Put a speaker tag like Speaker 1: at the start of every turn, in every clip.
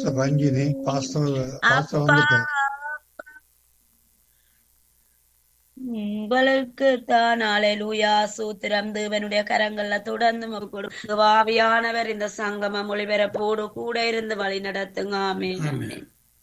Speaker 1: Pastor Ranjini pastor pastor
Speaker 2: அப்பா
Speaker 1: வந்துட்டார்
Speaker 2: உங்களுக்கு தான் அலையலூயா சூத்திரம் தேவனுடைய கரங்கள்ல தொடர்ந்து முகம் கொடுங்க ஆவியானவர் இந்த சங்கம மொழிபெறப்போடு கூட இருந்து வழி நடத்துங்க amen amen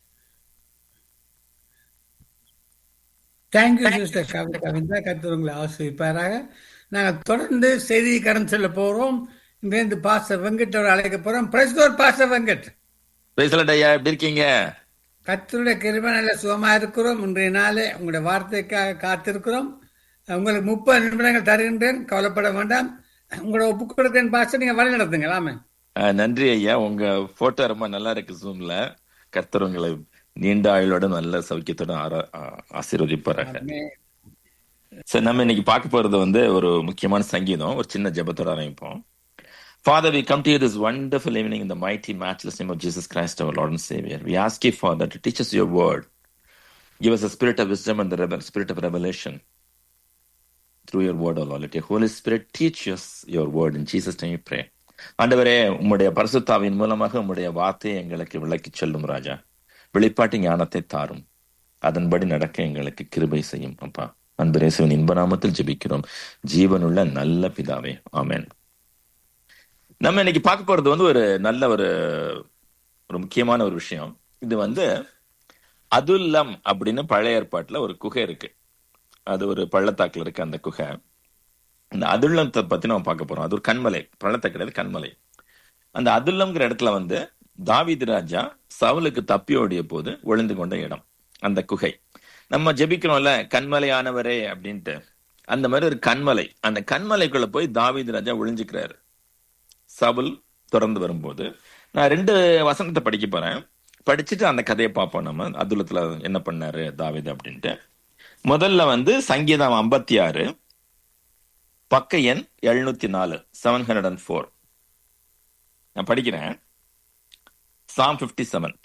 Speaker 3: thank you sister Kavitha Qatar உங்களை ஆசிரிப்பாராக நாங்கள் தொடர்ந்து செய்தி கடன் சொல்ல போறோம் இங்கிருந்து பாஸ்டர் வெங்கட் அவர் அழைக்க போறோம் பிரஸ்தோர் பாஸ்டர் வெங்கட்
Speaker 4: பேசலட் ஐயா எப்படி இருக்கீங்க
Speaker 3: கத்தருடைய கிருபை நல்ல சுகமா இருக்கிறோம் இன்றைய நாளே உங்களுடைய வார்த்தைக்காக காத்திருக்கிறோம் உங்களுக்கு முப்பது நிமிடங்கள் தருகின்றேன் கவலைப்பட வேண்டாம் உங்களோட ஒப்பு கொடுக்கிறேன் பாஸ்டர் நீங்க வழி நடத்துங்க ஆமே
Speaker 4: அஹ், நன்றி ஐயா உங்க போட்டோ ரொம்ப நல்லா இருக்கு ஜூம்ல கர்த்தர் உங்களை நீண்ட ஆயுளோட நல்ல சௌக்கியத்தோட ஆரா- ஆ- ஆசீர்வதிப்பாராக சரி நம்ம இன்னைக்கு பார்க்க போறது வந்து ஒரு முக்கியமான சங்கீதம் ஒரு சின்ன ஜெபத்தோட ஆரம்பிப்போம் Father, we come to you this wonderful evening in the mighty, matchless name of Jesus Christ, our Lord and Savior. We ask you, Father, to teach us your word. Give us a spirit of wisdom and the revel- spirit of revelation through your word, O Lord. Let your Holy Spirit teach us your word. In Jesus' name we pray. ஆண்டவரே உம்முடைய பரிசுத்தாவின் மூலமாக உம்முடைய வார்த்தையை எங்களுக்கு விளக்கிச் சொல்லும் ராஜா வெளிப்பாட்டு ஞானத்தை தாரும் அதன்படி நடக்க எங்களுக்கு கிருபை செய்யும் அப்பா அன்பரேசுவின் இன்ப நாமத்தில் ஜெபிக்கிறோம் ஜீவனுள்ள நல்ல பிதாவே ஆமென் நம்ம இன்னைக்கு பார்க்க போறது வந்து ஒரு நல்ல ஒரு ஒரு முக்கியமான ஒரு விஷயம் இது வந்து அதுல்லம் அப்படின்னு பழைய ஏற்பாட்டுல ஒரு குகை இருக்கு அது ஒரு பள்ளத்தாக்குல இருக்கு அந்த குகை இந்த அதுல்லத்தை பத்தி நம்ம பார்க்க போறோம் அது ஒரு கண்மலை பள்ளத்தாக்கு கிடையாது கண்மலை அந்த அதுல்லம்ங்கிற இடத்துல வந்து தாவீது ராஜா சவுலுக்கு தப்பி ஓடிய போது ஒளிந்து கொண்ட இடம் அந்த குகை நம்ம ஜெபிக்கிறோம்ல கண்மலையானவரே அப்படின்ட்டு அந்த மாதிரி ஒரு கண்மலை அந்த கண்மலைக்குள்ள போய் தாவீது ராஜா ஒளிஞ்சுக்கிறாரு சவுல் தொடர்ந்து வரும்போது நான் ரெண்டு வசனத்தை படிக்க போறேன் படிச்சுட்டு அந்த கதையை பார்ப்போம் நம்ம அதுலத்துல என்ன பண்ணாரு தாவீது அப்படின்ட்டு முதல்ல வந்து சங்கீதம் ஐம்பத்தி ஆறு பக்க எண் எழுநூத்தி நாலு செவன் ஹண்ட்ரட் அண்ட் ஃபோர் நான் படிக்கிறேன் சாம் பிப்டி செவன்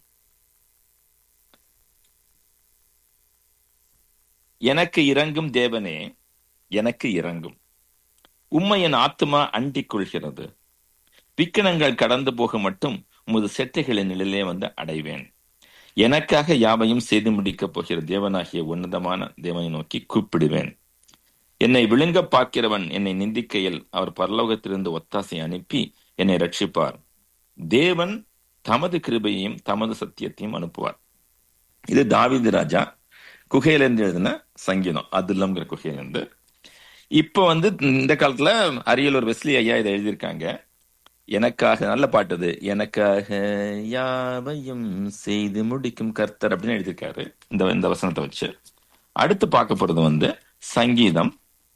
Speaker 4: எனக்கு இறங்கும் தேவனே எனக்கு இறங்கும் உம்மை என் ஆத்துமா அண்டிக் கொள்கிறது விக்கனங்கள் கடந்து போக மட்டும் உமது செட்டைகளின் நிலையிலே வந்து அடைவேன் எனக்காக யாவையும் செய்து முடிக்கப் போகிற தேவனாகிய உன்னதமான தேவனை நோக்கி கூப்பிடுவேன் என்னை விழுங்க பார்க்கிறவன் என்னை நிந்திக்கையில் அவர் பரலோகத்திலிருந்து ஒத்தாசை அனுப்பி என்னை ரட்சிப்பார் தேவன் தமது கிருபையையும் தமது சத்தியத்தையும் அனுப்புவார் இது தாவீது ராஜா குகையிலிருந்து எழுதின சங்கீதம் அதுல்லம்ங்கிற குகையிலிருந்து இப்ப வந்து இந்த காலத்துல அரியலூர் வெஸ்லி ஐயா இதை எழுதியிருக்காங்க எனக்காக நல்ல பாட்டு இது எனக்காக யாவையும் செய்து முடிக்கும் கர்த்தர் அப்படின்னு எழுதியிருக்காரு இந்த இந்த வசனத்தை வச்சு அடுத்து பார்க்க போறது வந்து சங்கீதம்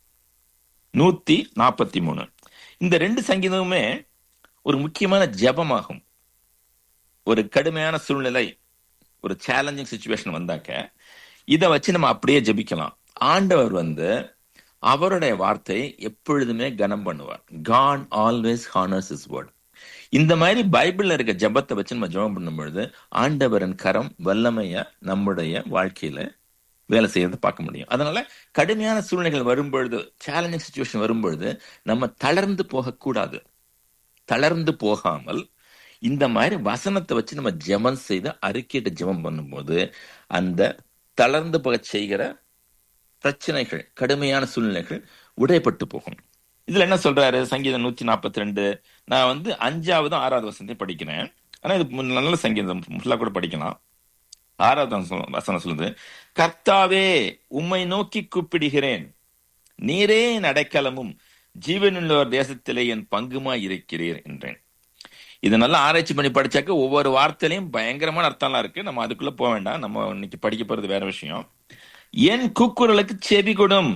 Speaker 4: நூத்தி நாற்பத்தி மூணு இந்த ரெண்டு சங்கீதமுமே ஒரு முக்கியமான ஜெபமாகும் ஒரு கடுமையான சூழ்நிலை ஒரு சேலஞ்சிங் சுச்சுவேஷன் வந்தாக்க இதை வச்சு நம்ம அப்படியே ஜெபிக்கலாம் ஆண்டவர் வந்து அவருடைய வார்த்தை எப்பொழுதுமே கனம் பண்ணுவார் God always honours is word இந்த மாதிரி பைபிள்ல இருக்க ஜெபத்தை வச்சு நம்ம ஜெபம் பண்ணும் பொழுது ஆண்டவரின் கரம் வல்லமைய நம்முடைய வாழ்க்கையில வேலை செய்யறதை பார்க்க முடியும் அதனால கடுமையான சூழ்நிலைகள் வரும்பொழுது சேலஞ்சிங் சுச்சுவேஷன் வரும்பொழுது நம்ம தளர்ந்து போகக்கூடாது தளர்ந்து போகாமல் இந்த மாதிரி வசனத்தை வச்சு நம்ம ஜெபம் செய்து அறிக்கையிட்டு ஜெபம் பண்ணும்போது அந்த தளர்ந்து போக செய்கிற பிரச்சனைகள் கடுமையான சூழ்நிலைகள் உடைப்பட்டு போகும் இதுல என்ன சொல்றாரு சங்கீதம் நூத்தி நாற்பத்தி ரெண்டு நான் வந்து அஞ்சாவது ஆறாவது வசனத்தை படிக்கிறேன் ஆனா இது மு- நல்ல சங்கீதம் ஃபுல்லா கூட படிக்கலாம் ஆறாவது வசனம் வசனம் சொல்லுது கர்த்தாவே உம்மை நோக்கி கூப்பிடுகிறேன் நீரே என் அடைக்கலமும் ஜீவனுள்ளவர் தேசத்திலே என் பங்குமாய் இருக்கிறீர் என்றேன் இது நல்லா ஆராய்ச்சி பண்ணி படிச்சாக்க ஒவ்வொரு வார்த்தையிலையும் பயங்கரமான அர்த்தம்லாம் இருக்கு நம்ம அதுக்குள்ள போக வேண்டாம் நம்ம இன்னைக்கு படிக்க போறது வேற விஷயம் என் கூக்குரலுக்கு செவி கொடும்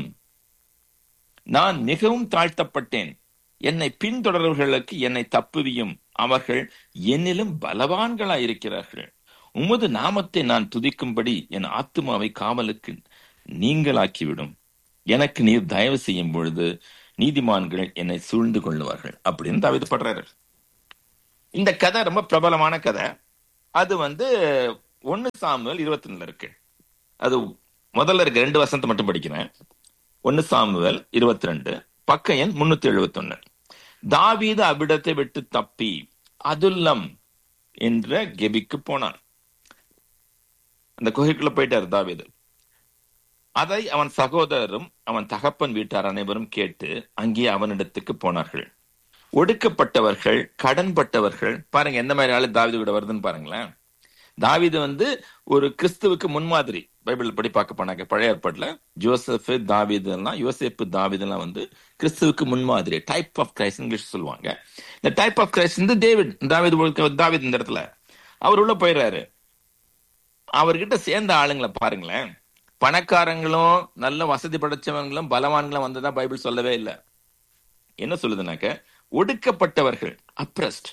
Speaker 4: நான் மிகவும் தாழ்த்தப்பட்டேன் என்னை பின்தொடர்பவர்களுக்கு என்னை தப்புவியும் அவர்கள் என்னிலும் பலவான்களாய் இருக்கிறார்கள் உமது நாமத்தை நான் துதிக்கும்படி என் ஆத்துமாவை காவலுக்கு நீங்களாக்கிவிடும் எனக்கு நீர் தயவு செய்யும் பொழுது நீதிமான்கள் என்னை சூழ்ந்து கொள்ளுவார்கள் அப்படின்னு தாவீது படுறாரு இந்த கதை ரொம்ப பிரபலமான கதை அது வந்து ஒன்னு சாமுவேல் இருபத்தி ரெண்டுல இருக்கு அது முதல்ல இருக்க ரெண்டு வசனத்தை மட்டும் படிக்கிறேன் ஒன்னு சாமுவேல் இருபத்தி ரெண்டு பக்க எண் முன்னூத்தி எழுபத்தி ஒன்னு தாவீது அவ்விடத்தை விட்டு தப்பி அதுல்லம் என்ற கெபிக்கு போனான் அந்த குகைக்குள்ள போயிட்டாரு தாவீது அதை அவன் சகோதரரும் அவன் தகப்பன் வீட்டார் அனைவரும் கேட்டு அங்கே அவனிடத்துக்கு போனார்கள் ஒடுக்கப்பட்டவர்கள் கடன்பட்டவர்கள் பாருங்க எந்த மாதிரி ஆளு தாவீது கூட வருதுன்னு பாருங்களேன் தாவீது வந்து ஒரு கிறிஸ்துவுக்கு முன்மாதிரி பைபிள் படி பார்க்க போனாங்க பழைய ஏற்பாட்டுல ஜோசப் தாவீது எல்லாம் யோசேப்பு தாவீது எல்லாம் வந்து கிறிஸ்துவுக்கு முன்மாதிரி டைப் ஆஃப் கிரைஸ்ட் இங்கிலீஷ் சொல்லுவாங்க இந்த டைப் ஆஃப் கிரைஸ்ட் வந்து டேவிட் தாவீது தாவீது இந்த இடத்துல அவர் உள்ள போயிடுறாரு அவர்கிட்ட சேர்ந்த ஆளுங்களை பாருங்களேன் பணக்காரங்களும் நல்ல வசதி படைச்சவங்களும் பலவான்களும் வந்ததா பைபிள் சொல்லவே இல்லை என்ன சொல்லுதுனாக்க ஒடுக்கப்பட்டவர்கள் அப்ரஸ்ட்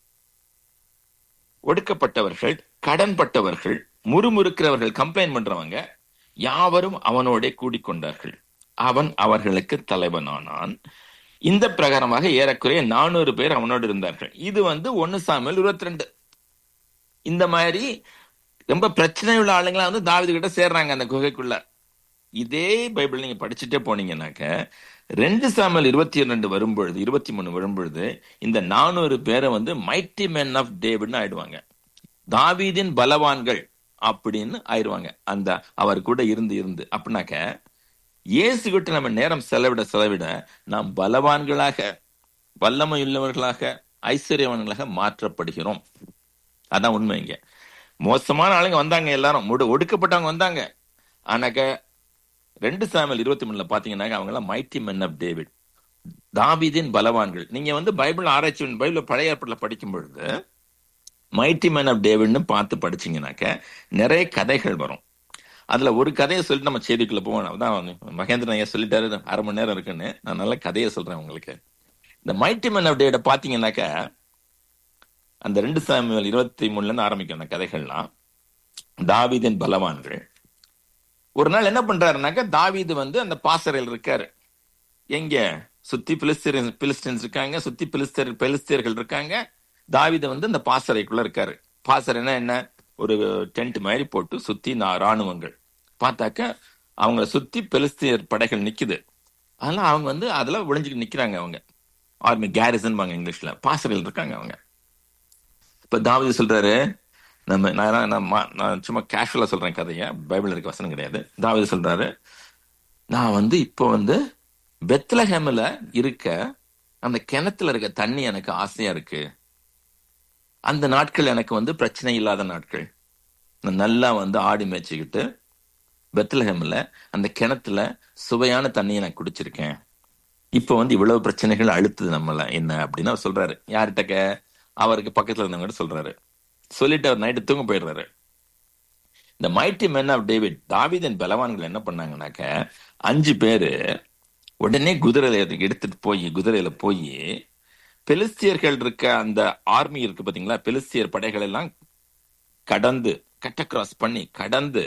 Speaker 4: ஒடுக்கப்பட்டவர்கள் கடன்பட்டவர்கள் முறுமுறுக்கிறவர்கள் கம்ப்ளைண்ட் பண்றவங்க யாவரும் அவனோட கூடிக்கொண்டார்கள் அவன் அவர்களுக்கு தலைவனானான் இந்த பிரகாரமாக ஏறக்குறைய நானூறு பேர் அவனோடு இருந்தார்கள் இது வந்து ஒன்னு சாமியல் இருபத்தி ரெண்டு இந்த மாதிரி ரொம்ப பிரச்சனை உள்ள ஆளுங்களா வந்து தாவிது கிட்ட சேர்றாங்க அந்த குகைக்குள்ள இதே பைபிள் நீங்க படிச்சுட்டே போனீங்கன்னாக்க ரெண்டு சாமல் இருபத்தி ரெண்டு வரும்பொழுது இருபத்தி மூணு வரும்பொழுது இந்த நானூறு பேரை வந்து மைட்டி மென் ஆஃப் டேவிட்னு ஆயிடுவாங்க தாவீதின் பலவான்கள் அப்படின்னு ஆயிடுவாங்க அந்த அவர் கூட இருந்து இருந்து அப்படின்னாக்க இயேசு கிட்ட நம்ம நேரம் செலவிட செலவிட நாம் பலவான்களாக வல்லமையுள்ளவர்களாக ஐஸ்வர்யவான்களாக மாற்றப்படுகிறோம் அதான் உண்மை இங்க மோசமான ஆளுங்க வந்தாங்க எல்லாரும் முடு ஒடுக்கப்பட்டவங்க வந்தாங்க ஆனாக்க ரெண்டு சாமியல் இருபத்தி மூணுல பாத்தீங்கன்னா அவங்க எல்லாம் மைட்டி மென் ஆஃப் டேவிட் தாவீதின் பலவான்கள் நீங்க வந்து பைபிள் ஆராய்ச்சி பைபிள் பழைய ஏற்பாட்டில் படிக்கும் பொழுது மைட்டி மேன் ஆஃப் டேவிட்னு பார்த்து படிச்சீங்கன்னாக்க நிறைய கதைகள் வரும் அதுல ஒரு கதையை சொல்லிட்டு நம்ம செய்திக்குள்ள போவோம் அதான் மகேந்திரன் ஐயா சொல்லிட்டாரு அரை மணி நேரம் இருக்குன்னு நான் நல்ல கதையை சொல்றேன் உங்களுக்கு இந்த மைட்டி மேன் ஆஃப் டேவிட பாத்தீங்கன்னாக்க அந்த ரெண்டு சாமியல் இருபத்தி மூணுல இருந்து ஆரம்பிக்கும் அந்த கதைகள்லாம் தாவீதின் பலவான்கள் ஒரு நாள் என்ன பண்றாருனாக்க தாவீது வந்து அந்த பாசறையில் இருக்காரு எங்க சுத்தி பிலிஸ்தீர் பிலிஸ்டின்ஸ் இருக்காங்க சுத்தி பிலிஸ்தர் பிலிஸ்தியர்கள் இருக்காங்க தாவீது வந்து அந்த பாசறைக்குள்ள இருக்காரு பாசறைனா என்ன ஒரு டென்ட் மாதிரி போட்டு சுத்தி நான் ராணுவங்கள் பார்த்தாக்க அவங்கள சுத்தி பெலிஸ்தியர் படைகள் நிக்குது அதெல்லாம் அவங்க வந்து அதுல ஒளிஞ்சுட்டு நிக்கிறாங்க அவங்க ஆர்மி கேரிசன் பாங்க இங்கிலீஷ்ல பாசறையில் இருக்காங்க அவங்க இப்ப தாவீது சொல்றாரு நம்ம நான் நான் மா- நான் சும்மா கேஷுவலா சொல்றேன் கதையை பைபிள் இருக்க வசனம் கிடையாது தாவீது சொல்றாரு நான் வந்து இப்போ வந்து பெத்லஹேம்ல இருக்க அந்த கிணத்துல இருக்க தண்ணி எனக்கு ஆசையா இருக்கு அந்த நாட்கள் எனக்கு வந்து பிரச்சனை இல்லாத நாட்கள் நான் நல்லா வந்து ஆடி மேய்ச்சிக்கிட்டு பெத்லஹேம்ல அந்த கிணத்துல சுவையான தண்ணியை நான் குடிச்சிருக்கேன் இப்போ வந்து இவ்வளவு பிரச்சனைகள் அழுத்துது நம்மள என்ன அப்படின்னு அவர் சொல்றாரு யார்கிட்டக்க அவருக்கு பக்கத்துல இருந்தவங்க சொல்றாரு சொல்லிட்டு அவர் நைட்டு தூங்க போயிடுறாரு இந்த மைட்டி மென் ஆஃப் டேவிட் தாவீதின் பலவான்கள் என்ன பண்ணாங்கன்னாக்க அஞ்சு பேரு உடனே குதிரையில எடுத்துட்டு போய் குதிரையில போய் பெலிஸ்தியர்கள் இருக்க அந்த ஆர்மி இருக்கு பாத்தீங்களா பெலிஸ்தியர் படைகள் எல்லாம் கடந்து கட்ட கிராஸ் பண்ணி கடந்து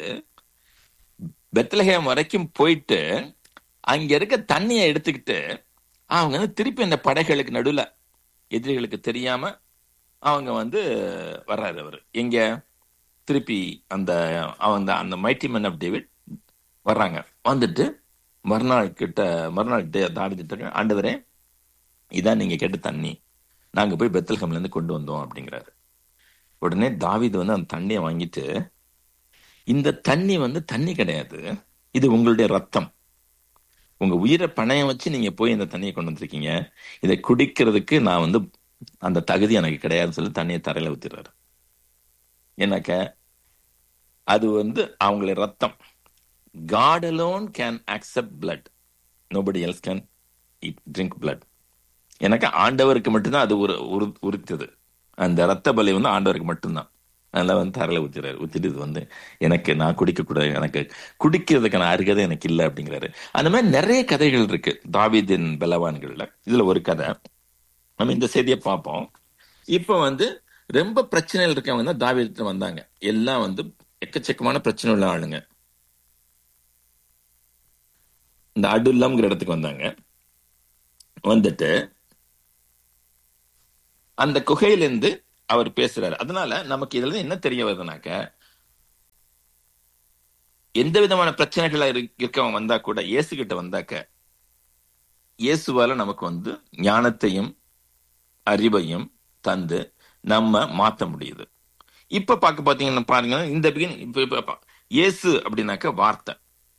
Speaker 4: பெத்லஹேம் வரைக்கும் போயிட்டு அங்க இருக்க தண்ணியை எடுத்துக்கிட்டு அவங்க வந்து திருப்பி அந்த படைகளுக்கு நடுவுல எதிரிகளுக்கு தெரியாம அவங்க வந்து வர்றாரு அவர் எங்க திருப்பி அந்த அவங்க அந்த மைட்டி மேன் ஆஃப் டேவிட் வர்றாங்க வந்துட்டு மறுநாள் கிட்ட மறுநாள் டே- தாவிதிட்ட ஆண்டவரே இதான் நீங்க கேட்ட தண்ணி நாங்க போய் பெத்தல்ஹம்ல இருந்து கொண்டு வந்தோம் அப்படிங்கிறாரு உடனே தாவீது வந்து அந்த தண்ணியை வாங்கிட்டு இந்த தண்ணி வந்து தண்ணி கிடையாது இது உங்களுடைய ரத்தம் உங்க உயிரை பணயம் வச்சு நீங்க போய் இந்த தண்ணியை கொண்டு வந்திருக்கீங்க இதை குடிக்கிறதுக்கு நான் வந்து அந்த தகுதி எனக்கு கிடையாதுன்னு சொல்லி தண்ணியை தரையில ஊத்திடுறாரு என்னக்க அது வந்து அவங்களுடைய ரத்தம் God alone can accept blood. Nobody else can eat, drink blood. எனக்கு ஆண்டவருக்கு மட்டும்தான் அது ஒரு உரு- உரித்தது அந்த ரத்த பலி வந்து ஆண்டவருக்கு மட்டும்தான் அதனால வந்து தரையில ஊத்திறாரு ஊத்திட்டு இது வந்து எனக்கு நான் குடிக்க கூடாது எனக்கு குடிக்கிறதுக்கான அருகதை எனக்கு இல்லை அப்படிங்கிறாரு அந்த மாதிரி நிறைய கதைகள் இருக்கு தாவீதின் பலவான்கள்ல இதுல ஒரு கதை நம்ம இந்த செய்தியை பார்ப்போம் இப்போ வந்து ரொம்ப பிரச்சனைகள் இருக்கவங்க தான் தாவீதத்துல வந்தாங்க எல்லாம் வந்து எக்கச்சக்கமான பிரச்சனை உள்ள ஆளுங்க இந்த அடுல்லம்ங்கிற இடத்துக்கு வந்தாங்க வந்துட்டு அந்த குகையிலிருந்து அவர் பேசுறாரு அதனால நமக்கு இதுல இருந்து என்ன தெரிய வருதுனாக்க எந்த விதமான பிரச்சனைகளா இரு- இருக்கவன் வந்தா கூட இயேசு கிட்ட வந்தாக்க இயேசுவால நமக்கு வந்து ஞானத்தையும் அறிவையும் தந்து நம்ம மாத்த முடியுது இப்ப பார்க்க பாத்தீங்கன்னா பாருங்க இந்த பிகின் இப்ப இப்ப பா- இயேசு அப்படின்னாக்க வார்த்தை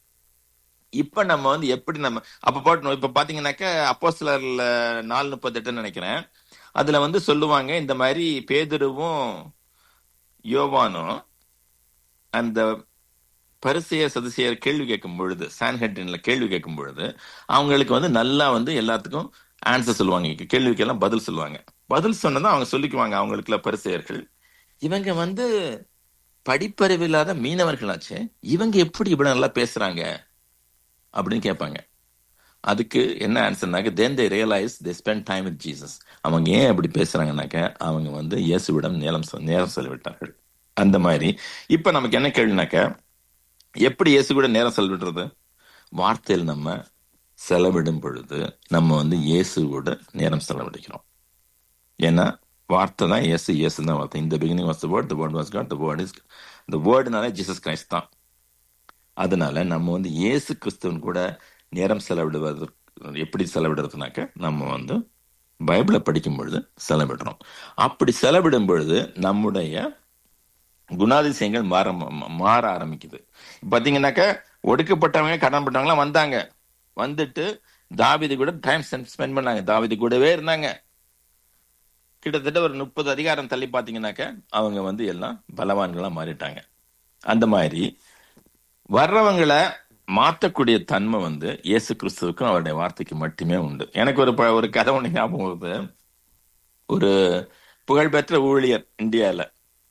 Speaker 4: இப்ப நம்ம வந்து எப்படி நம்ம அப்ப போட்டோம் இப்ப பாத்தீங்கன்னாக்க அப்போ சிலர்ல நாலு முப்பத்தெட்டுன்னு நினைக்கிறேன் அதுல வந்து சொல்லுவாங்க இந்த மாதிரி பேதுருவும் யோவானும் அந்த பரிசெயர் சதுசெயர் கேள்வி கேட்கும் பொழுது சான்ஹெட்ரின்ல கேள்வி கேட்கும் பொழுது அவங்களுக்கு வந்து நல்லா வந்து எல்லாத்துக்கும் ஆன்சர் சொல்லுவாங்க கேள்விக்கெல்லாம் பதில் சொல்லுவாங்க பதில் சொன்னதான் அவங்க சொல்லிக்குவாங்க அவங்களுக்குள்ள பரிசெயர்கள் இவங்க வந்து படிப்பறிவு இல்லாத மீனவர்களாச்சே இவங்க எப்படி இப்படி நல்லா பேசுறாங்க அப்படின்னு கேட்பாங்க அதுக்கு என்ன ஆன்சர்னாக்க then they realise they spend time with Jesus அவங்க ஏன் அப்படி பேசுறாங்கனாக்க அவங்க வந்து இயேசுவிடம் நேரம் செ- நேரம் செலவிட்டார்கள் அந்த மாதிரி இப்ப நமக்கு என்ன கேள்வினாக்க எப்படி இயேசு கூட நேரம் செலவிடுறது வார்த்தையில் நம்ம செலவிடும் பொழுது நம்ம வந்து இயேசு கூட நேரம் செலவழிக்கிறோம் ஏன்னா வார்த்தை தான் இயேசு இயேசு தான் வார்த்தை இந்த beginning was the word the word was God the word is the வேர்டுனால ஜீசஸ் கிரைஸ்ட் தான் அதனால நம்ம வந்து இயேசு கிறிஸ்துவன் கூட நேரம் செலவிடுவது எப்படி செலவிடுறதுனாக்க நம்ம வந்து பைபிளை படிக்கும் பொழுது செலவிடுறோம் அப்படி செலவிடும் பொழுது நம்முடைய குணாதிசயங்கள் மாற ம- மாற ஆரம்பிக்குது பாத்தீங்கன்னாக்க ஒடுக்கப்பட்டவங்க கடன்பட்டவங்களாம் வந்தாங்க வந்துட்டு தாவீது கூட டைம் ஸ்பெண்ட் பண்ணாங்க தாவீது கூடவே இருந்தாங்க கிட்டத்தட்ட ஒரு முப்பது அதிகாரம் தள்ளி பாத்தீங்கன்னாக்க அவங்க வந்து எல்லாம் பலவான்களா மாறிட்டாங்க அந்த மாதிரி வர்றவங்களை மாற்றக்கூடிய தன்மை வந்து இயேசு கிறிஸ்துவுக்கும் அவருடைய வார்த்தைக்கு மட்டுமே உண்டு எனக்கு ஒரு ப- ஒரு கதை ஒண்ணு ஞாபகம் வருது ஒரு புகழ்பெற்ற ஊழியர் இந்தியால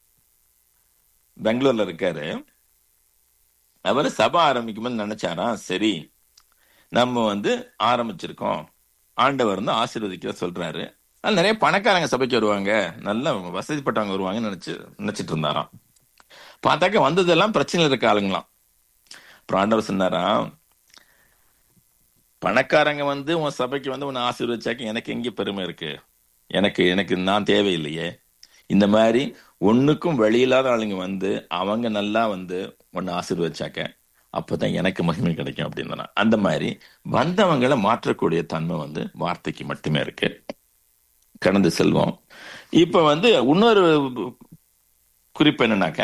Speaker 4: பெங்களூர்ல இருக்காரு அவர் சபை ஆரம்பிக்கும்போது நினைச்சாராம் சரி நம்ம வந்து ஆரம்பிச்சிருக்கோம் ஆண்டவர் வந்து ஆசீர்வதிக்க சொல்றாரு அது நிறைய பணக்காரங்க சபைக்கு வருவாங்க நல்ல வசதிப்பட்டவங்க வருவாங்கன்னு நினைச்சு நினைச்சிட்டு இருந்தாராம் பார்த்தாக்க வந்ததெல்லாம் பிரச்சனையில் இருக்க ஆளுங்களாம் அப்புறம் ஆண்டவர் சொன்னாராம் பணக்காரங்க வந்து உன் சபைக்கு வந்து உன்னை ஆசீர்வதிச்சாக்க எனக்கு எங்க பெருமை இருக்கு எனக்கு எனக்கு நான் தேவையில்லையே இந்த மாதிரி ஒண்ணுக்கும் வழியில்லாத ஆளுங்க வந்து அவங்க நல்லா வந்து உன்னை ஆசீர்வதிச்சாக்க அப்பதான் எனக்கு மகிமை கிடைக்கும் அப்படின்னு அந்த மாதிரி வந்தவங்களை மாற்றக்கூடிய தன்மை வந்து வார்த்தைக்கு மட்டுமே இருக்கு கடந்து செல்வோம் இப்ப வந்து இன்னொரு குறிப்பு என்னன்னாக்க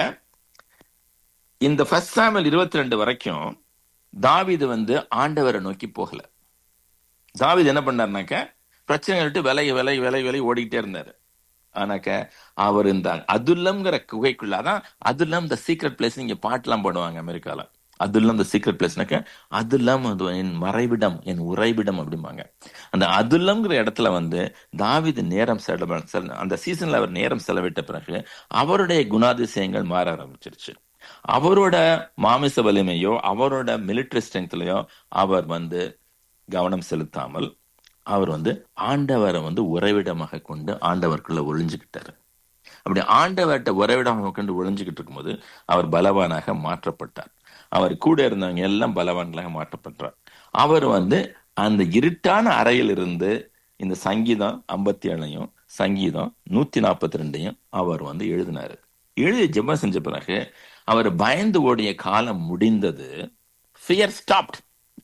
Speaker 4: இந்த ஃபர்ஸ்ட் சாமியல் இருபத்தி ரெண்டு வரைக்கும் தாவீது வந்து ஆண்டவரை நோக்கி போகல தாவீது என்ன பண்ணாருனாக்க பிரச்சனைகள் விட்டு விலை விலை விலை விலை ஓடிக்கிட்டே இருந்தாரு ஆனாக்க அவர் இந்த அதுல்லம்ங்கிற குகைக்குள்ள அதான் அதுல்லம் த சீக்ரெட் பிளேஸ் நீங்க பாட்டுலாம் போடுவாங்க அமெரிக்கால அதுல்லம் த சீக்ரெட் பிளேஸ்னாக்க அதுல்லம் அது என் மறைவிடம் என் உறைவிடம் அப்படிம்பாங்க அந்த அதுல்லம்ங்கிற இடத்துல வந்து தாவீது நேரம் செலவு செல- அந்த சீசன்ல அவர் நேரம் செலவிட்ட பிறகு அவருடைய குணாதிசயங்கள் மாற ஆரம்பிச்சிருச்சு அவரோட மாமிச வலிமையோ அவரோட மிலிட்டரி ஸ்ட்ரென்த்லயோ அவர் வந்து கவனம் செலுத்தாமல் அவர் வந்து ஆண்டவரை வந்து உறைவிடமாக கொண்டு ஆண்டவருக்குள்ள ஒளிஞ்சுக்கிட்டாரு அப்படி ஆண்டவர்கிட்ட உறைவிடமாக கொண்டு ஒளிஞ்சுக்கிட்டு இருக்கும்போது அவர் பலவானாக மாற்றப்பட்டார் அவர் கூட இருந்தவங்க எல்லாம் பலவான்களாக மாற்றப்பட்டார் அவர் வந்து அந்த இருட்டான அறையில் இருந்து இந்த சங்கீதம் ஐம்பத்தி ஏழையும் சங்கீதம் நூத்தி நாற்பத்தி ரெண்டையும் அவர் வந்து எழுதினாரு எழுதி ஜெபம் செஞ்ச பிறகு அவர் பயந்து ஓடிய காலம் முடிந்தது ஃபியர் ஸ்டாப்ட்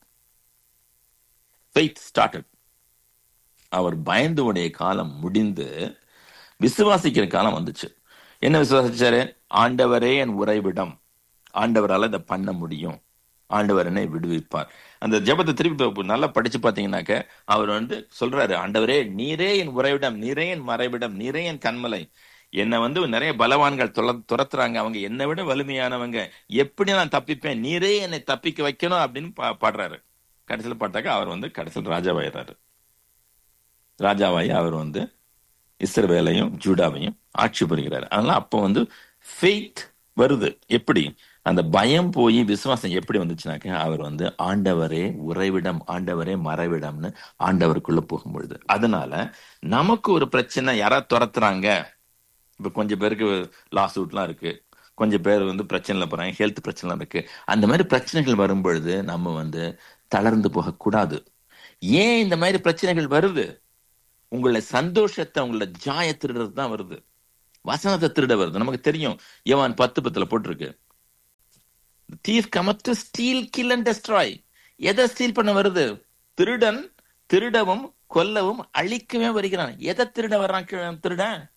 Speaker 4: ஃபெய்த் ஸ்டார்டட் அவர் பயந்து ஓடிய காலம் முடிந்து விசுவாசிக்கிற காலம் வந்துச்சு என்ன விசுவாசிச்சாரு ஆண்டவரே என் உறைவிடம் ஆண்டவரால இதை பண்ண முடியும் ஆண்டவர் என்னை விடுவிப்பார் அந்த ஜெபத்தை திருப்பி இப்ப நல்லா படிச்சு பாத்தீங்கன்னாக்க அவர் வந்து சொல்றாரு ஆண்டவரே நீரே என் உறைவிடம் நீரே என் மறைவிடம் நீரே என் கண்மலை என்னை வந்து நிறைய பலவான்கள் துர துரத்துறாங்க அவங்க என்னை விட வலிமையானவங்க எப்படி நான் தப்பிப்பேன் நீரே என்னை தப்பிக்க வைக்கணும் அப்படின்னு பா- பாடுறாரு கடைசியில் பார்த்தாக்க அவர் வந்து கடைசியில் ராஜாவாயிடுறாரு ராஜாவாயி அவர் வந்து இஸ்ரவேலையும் ஜூடாவையும் ஆட்சி புரிகிறார் அதனால அப்போ வந்து ஃபெய்த் வருது எப்படி அந்த பயம் போய் விசுவாசம் எப்படி வந்துச்சுனாக்க அவர் வந்து ஆண்டவரே உறைவிடம் ஆண்டவரே மறைவிடம்னு ஆண்டவருக்குள்ள போகும்பொழுது அதனால நமக்கு ஒரு பிரச்சனை யாராவது துரத்துறாங்க இப்ப கொஞ்சம் பேருக்கு லாஸ் அவுட்லாம் இருக்கு கொஞ்சம் பேர் வந்து பிரச்சனைல போறாங்க ஹெல்த் பிரச்சனை இருக்கு அந்த மாதிரி பிரச்சனைகள் வரும் பொழுது நம்ம வந்து தளர்ந்து போகக்கூடாது ஏன் இந்த மாதிரி பிரச்சனைகள் வருது உங்களை சந்தோஷத்தை உங்களை ஜாய திருடுறது தான் வருது வசனத்தை திருட வருது நமக்கு தெரியும் யோவான் பத்து பத்துல போட்டிருக்கு thief cometh to steal kill and destroy எதை ஸ்டீல் பண்ண வருது திருடன் திருடவும் கொல்லவும் அழிக்கவே வருகிறான் எதை திருட வர்றான் கி- திருடன்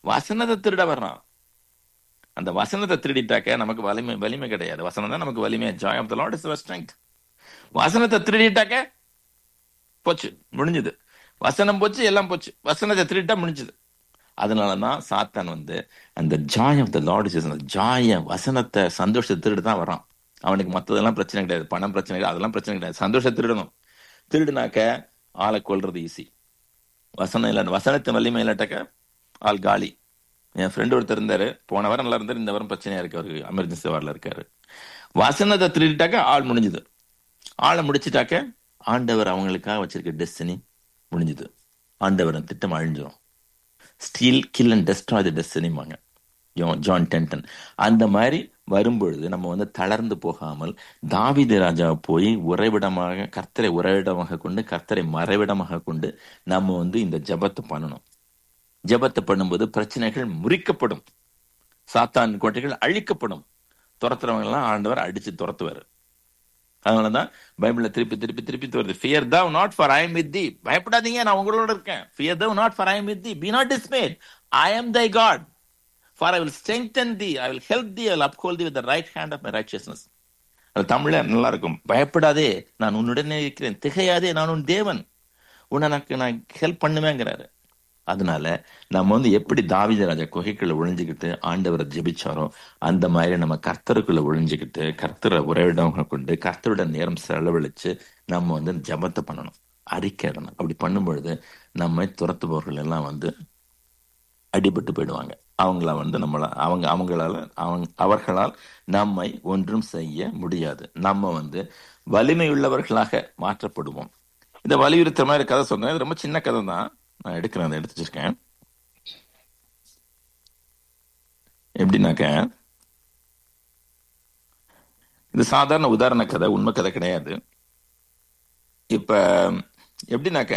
Speaker 4: வசனத்தை திருட வர்றான் அந்த வசனத்தை திருடிட்டாக்க நமக்கு வலிமை வலிமை கிடையாது வசனம் தான் நமக்கு வலிமை joy of the Lord is strength வசனத்தை திருடிட்டாக்க போச்சு முடிஞ்சது வசனம் போச்சு எல்லாம் போச்சு வசனத்தை திருடிட்டா முடிஞ்சது அதனாலதான் சாத்தான் வந்து அந்த joy of the Lord is joy வசனத்தை சந்தோஷத்தை திருடு தான் வரான் அவனுக்கு மத்ததெல்லாம் பிரச்சனை கிடையாது பணம் பிரச்சனை கிடையாது அதெல்லாம் பிரச்சனை கிடையாது சந்தோஷத்தை திருடணும் திருடுனாக்க ஆளை கொல்றது ஈஸி வசனம் இல்லை வசனத்தை வலிமை இல்லாட்டாக்க ஆள் காலி என் ஃப்ரெண்டு ஒருத்தர் இருந்தாரு போன வாரம் நல்லா இருந்தாரு இந்த வாரம் பிரச்சனையா இருக்கு அவருக்கு எமர்ஜென்சி வார்டில் இருக்காரு வசனத்தை திருடிட்டாக்க ஆள் முடிஞ்சுது ஆளை முடிச்சிட்டாக்க ஆண்டவர் அவங்களுக்காக வச்சிருக்க டெஸ்டினி முடிஞ்சுது ஆண்டவர் திட்டம் அழிஞ்சிரும் steal kill and destroy the டெஸ்டினிமாங்க ஜான் டென்டன் அந்த மாதிரி வரும்பொழுது நம்ம வந்து தளர்ந்து போகாமல் தாவித ராஜா போய் உறைவிடமாக கர்த்தரை உறைவிடமாக கொண்டு கர்த்தரை மறைவிடமாக கொண்டு நம்ம வந்து இந்த ஜபத்தை பண்ணணும் ஜபத்தை பண்ணும்போது பிரச்சனைகள் முறிக்கப்படும் சாத்தான் கோட்டைகள் அழிக்கப்படும் துரத்துறவங்க எல்லாம் ஆண்டவர் அடிச்சு துரத்துவார் அதனாலதான் பைபிள்ல திருப்பி திருப்பி திருப்பி வருது fear thou not for I am with thee பயப்படாதீங்க நான் உங்களோட இருக்கேன் fear thou not for I am with thee be not dismayed I am thy God for I will strengthen thee I will help thee I will uphold thee with the right hand of my righteousness அது தமிழ்ல நல்லா இருக்கும் பயப்படாதே நான் உன்னுடனே இருக்கிறேன் திகையாதே நான் உன் தேவன் உனக்கு நான் ஹெல்ப் பண்ணுவேங்கிறாரு அதனால நம்ம வந்து எப்படி தாவித ராஜா குகைக்குள்ள ஒழிஞ்சுக்கிட்டு ஆண்டவரை ஜெபிச்சாரோ அந்த மாதிரி நம்ம கர்த்தருக்குள்ள ஒழிஞ்சுக்கிட்டு கர்த்தரை உறவிடமாக கொண்டு கர்த்தருடன் நேரம் செலவழிச்சு நம்ம வந்து ஜபத்தை பண்ணணும் அறிக்கையிடணும் அப்படி பண்ணும் பொழுது நம்மை துரத்துபவர்கள் எல்லாம் வந்து அடிபட்டு போயிடுவாங்க அவங்கள வந்து நம்மள அவங்க அவங்களால அவங்க அவர்களால் நம்மை ஒன்றும் செய்ய முடியாது நம்ம வந்து வலிமை உள்ளவர்களாக மாற்றப்படுவோம் இந்த வலியுறுத்துற மாதிரி கதை சொன்னேன் இது ரொம்ப சின்ன கதை தான் நான் எடுக்கிறேன் அதை எடுத்து வச்சிருக்கேன் எப்படின்னாக்க இது சாதாரண உதாரண கதை உண்மை கதை கிடையாது இப்ப எப்படின்னாக்க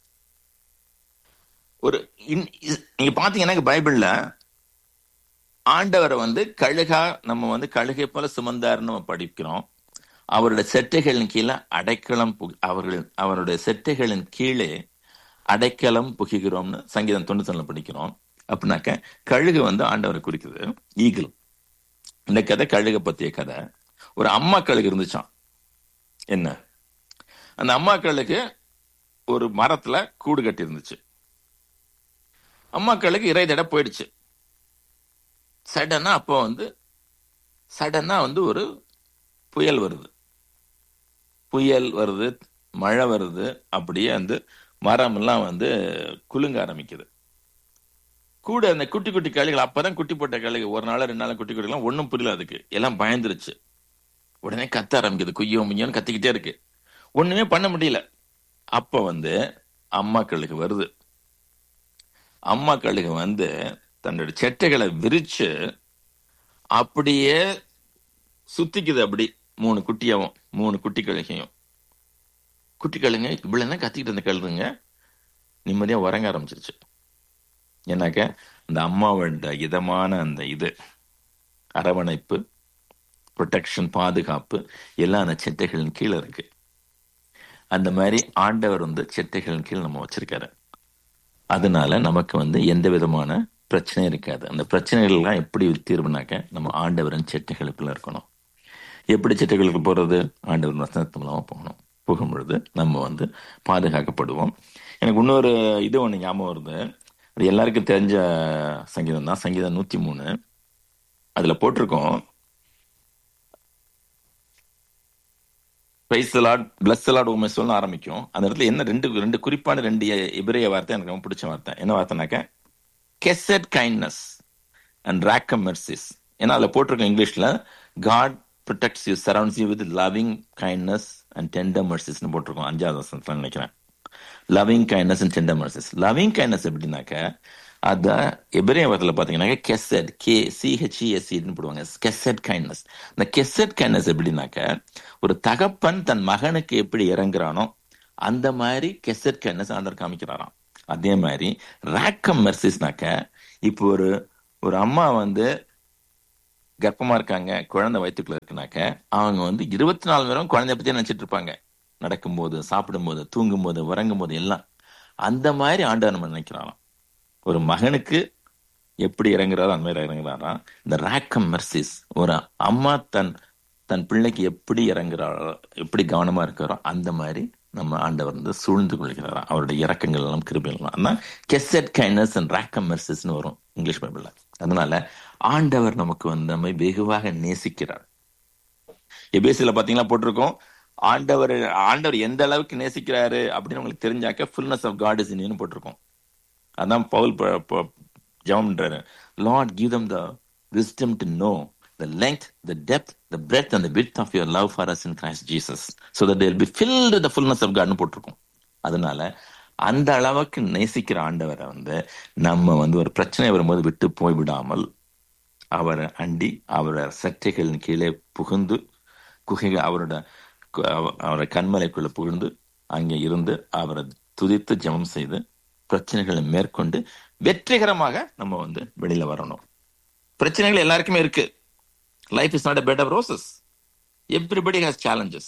Speaker 4: ஒரு நீங்க பாத்தீங்கன்னா பைபிள்ல ஆண்டவரை வந்து கழுகா நம்ம வந்து கழுகை போல சுமந்தாருன்னு நம்ம படிக்கிறோம் அவருடைய செட்டைகளின் கீழே அடைக்கலம் அவர்கள் அவருடைய செட்டைகளின் கீழே அடைக்கலம் புகிக்கிறோம்னு சங்கீதம் தொண்ணூத்தி படிக்கிறோம் அப்படின்னாக்க கழுகு வந்து ஆண்டவரை குறிக்குது ஈகிள் இந்த கதை கழுக பத்திய கதை ஒரு அம்மா கழுகு இருந்துச்சான் என்ன அந்த அம்மா கழுகு ஒரு மரத்துல கூடு கட்டி இருந்துச்சு அம்மா கழுகு இறை தடை போயிடுச்சு சடனா அப்போ வந்து சடனா வந்து ஒரு புயல் வருது புயல் வருது மழை வருது அப்படியே வந்து மரம் எல்லாம் வந்து குலுங்க ஆரம்பிக்குது கூட அந்த குட்டி குட்டி கழுகுகள் அப்பதான் குட்டி போட்ட கழுகு ஒரு நாள் ரெண்டு நாள் குட்டி குட்டிலாம் ஒன்றும் புரியல அதுக்கு எல்லாம் பயந்துருச்சு உடனே கத்த ஆரம்பிக்குது குய்யோ முய்யோன்னு கத்திக்கிட்டே இருக்கு ஒண்ணுமே பண்ண முடியல அப்ப வந்து அம்மா கழுகு வருது அம்மா கழுகு வந்து தன்னோட செட்டைகளை விரிச்சு அப்படியே சுத்திக்குது அப்படி மூணு குட்டியாவும் மூணு குட்டி கழுகையும் குட்டி கழுங்க இவ்வளவு கத்திக்கிட்டு இருந்த கழுதுங்க நிம்மதியா உறங்க ஆரம்பிச்சிருச்சு ஏன்னாக்க அந்த அம்மாவோட இதமான அந்த இது அரவணைப்பு ப்ரொடெக்ஷன் பாதுகாப்பு எல்லாம் அந்த செட்டைகளின் கீழே இருக்கு அந்த மாதிரி ஆண்டவர் வந்து செட்டைகளின் கீழ் நம்ம வச்சிருக்காரு அதனால நமக்கு வந்து எந்த விதமான பிரச்சனையும் இருக்காது அந்த பிரச்சனைகள்லாம் எப்படி தீர்வுனாக்க நம்ம ஆண்டவரின் செட்டைகளுக்குள்ள இருக்கணும் எப்படி செட்டைகளுக்கு போறது ஆண்டவர் வசனத்து மூலமா போகணும் போகும் பொழுது நம்ம வந்து பாதுகாக்கப்படுவோம் எனக்கு இன்னொரு இது ஒண்ணு ஞாபகம் வருது அது எல்லாருக்கும் தெரிஞ்ச சங்கீதம் தான் சங்கீதம் நூத்தி மூணு அதுல போட்டிருக்கோம் பிரைஸ் லார்ட் பிளஸ் லார்ட் உமை சொல்லு ஆரம்பிக்கும் அந்த இடத்துல என்ன ரெண்டு ரெண்டு குறிப்பான ரெண்டு இபிரிய வார்த்தை எனக்கு ரொம்ப பிடிச்ச வார்த்தை என்ன வார்த்தைனாக்க கெசட் கைண்ட்னஸ் அண்ட் ரேக்கம் மெர்சிஸ் ஏன்னா அதுல போட்டிருக்கோம் இங்கிலீஷ்ல God protects you surrounds you with loving kindness and tender மெர்சிஸ்னு போட்டிருக்கோம் அஞ்சாவது வருஷத்துல நினைக்கிறேன் loving kindness and tender mercies loving kindness எப்படின்னாக்க அத எபிரேய வார்த்தையில பாத்தீங்கன்னா கெசட் கே சிஹெச்இஎஸ்சின்னு போடுவாங்க கெசட் கைண்ட்னஸ் இந்த கெசட் கைண்ட்னஸ் எப்படின்னாக்க ஒரு தகப்பன் தன் மகனுக்கு எப்படி இறங்குறானோ அந்த மாதிரி கெசட் கைண்ட்னஸ் ஆண்டர் காமிக்கிறாராம் அதே மாதிரி ரேக்கம் மெர்சிஸ்னாக்க இப்போ ஒரு ஒரு அம்மா வந்து கர்ப்பமா இருக்காங்க குழந்தை வயிற்றுக்குள்ள இருக்குனாக்க அவங்க வந்து இருபத்தி நாலு நேரம் குழந்தைய பத்தி நினைச்சிட்டு இருப்பாங்க நடக்கும்போது சாப்பிடும்போது தூங்கும் போது உறங்கும் போது எல்லாம் அந்த மாதிரி ஆண்டவர் நம்ம நினைக்கிறாராம் ஒரு மகனுக்கு எப்படி இறங்குறாரோ அந்த மாதிரி இறங்குறாரா இந்த ரேக்கம் மெர்சிஸ் ஒரு அம்மா தன் தன் பிள்ளைக்கு எப்படி இறங்குறாரோ எப்படி கவனமா இருக்காரோ அந்த மாதிரி நம்ம ஆண்டவர் வந்து சூழ்ந்து கொள்கிறாரா அவருடைய இறக்கங்கள் எல்லாம் கிருபைகள் அதான் கெசட் கைனஸ் அண்ட் ரேக்கம் மெர்சிஸ்னு வரும் இங்கிலீஷ் பைபிள்ல அதனால ஆண்டவர் நமக்கு வந்து நம்மை வெகுவாக நேசிக்கிறார் எபேசில பாத்தீங்களா போட்டிருக்கோம் ஆண்டவர் ஆண்டவர் எந்த அளவுக்கு நேசிக்கிறாரு அப்படின்னு உங்களுக்கு தெரிஞ்சாக்க fullness of God is in போட்டிருக்கோம் அதான் பவுல் ப- ப- ஜெபம்ன்றாரு Lord give them the wisdom to know the length, the depth, the breadth, and the width of your love for us in Christ Jesus, so that they'll be filled with the fullness of God னு போட்டிருக்கோம் அதனால அந்த அளவுக்கு நேசிக்கிற ஆண்டவரை வந்து நம்ம வந்து ஒரு பிரச்சனை வரும்போது விட்டு போய் விடாமல் அவரை அண்டி அவரை சட்டைகளின் கீழே புகுந்து குகைகள் அவரோட கு- அவ- அவரை கண்மலைக்குள்ள புகுந்து அங்கே இருந்து அவரை துதித்து ஜெபம் செய்து பிரச்சனைகளை மேற்கொண்டு வெற்றிகரமாக நம்ம வந்து வெளியில வரணும் பிரச்சனைகள் எல்லாருக்குமே இருக்கு life is not a bed of roses everybody has challenges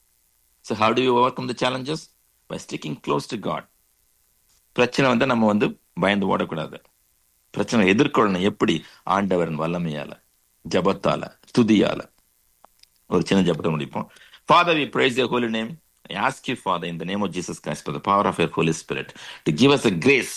Speaker 4: so how do you overcome the challenges by sticking close to god பிரச்சனை வந்து நம்ம வந்து பயந்து ஓடக்கூடாது பிரச்சனை எதிர்கொள்ளணும் எப்படி ஆண்டவரின் வல்லமையால ஜபத்தால துதியால ஒரு சின்ன ஜபத்தை முடிப்போம் Father, we praise your holy name. I ask you, Father, in the name of Jesus Christ, for the power of your Holy Spirit, to give us a grace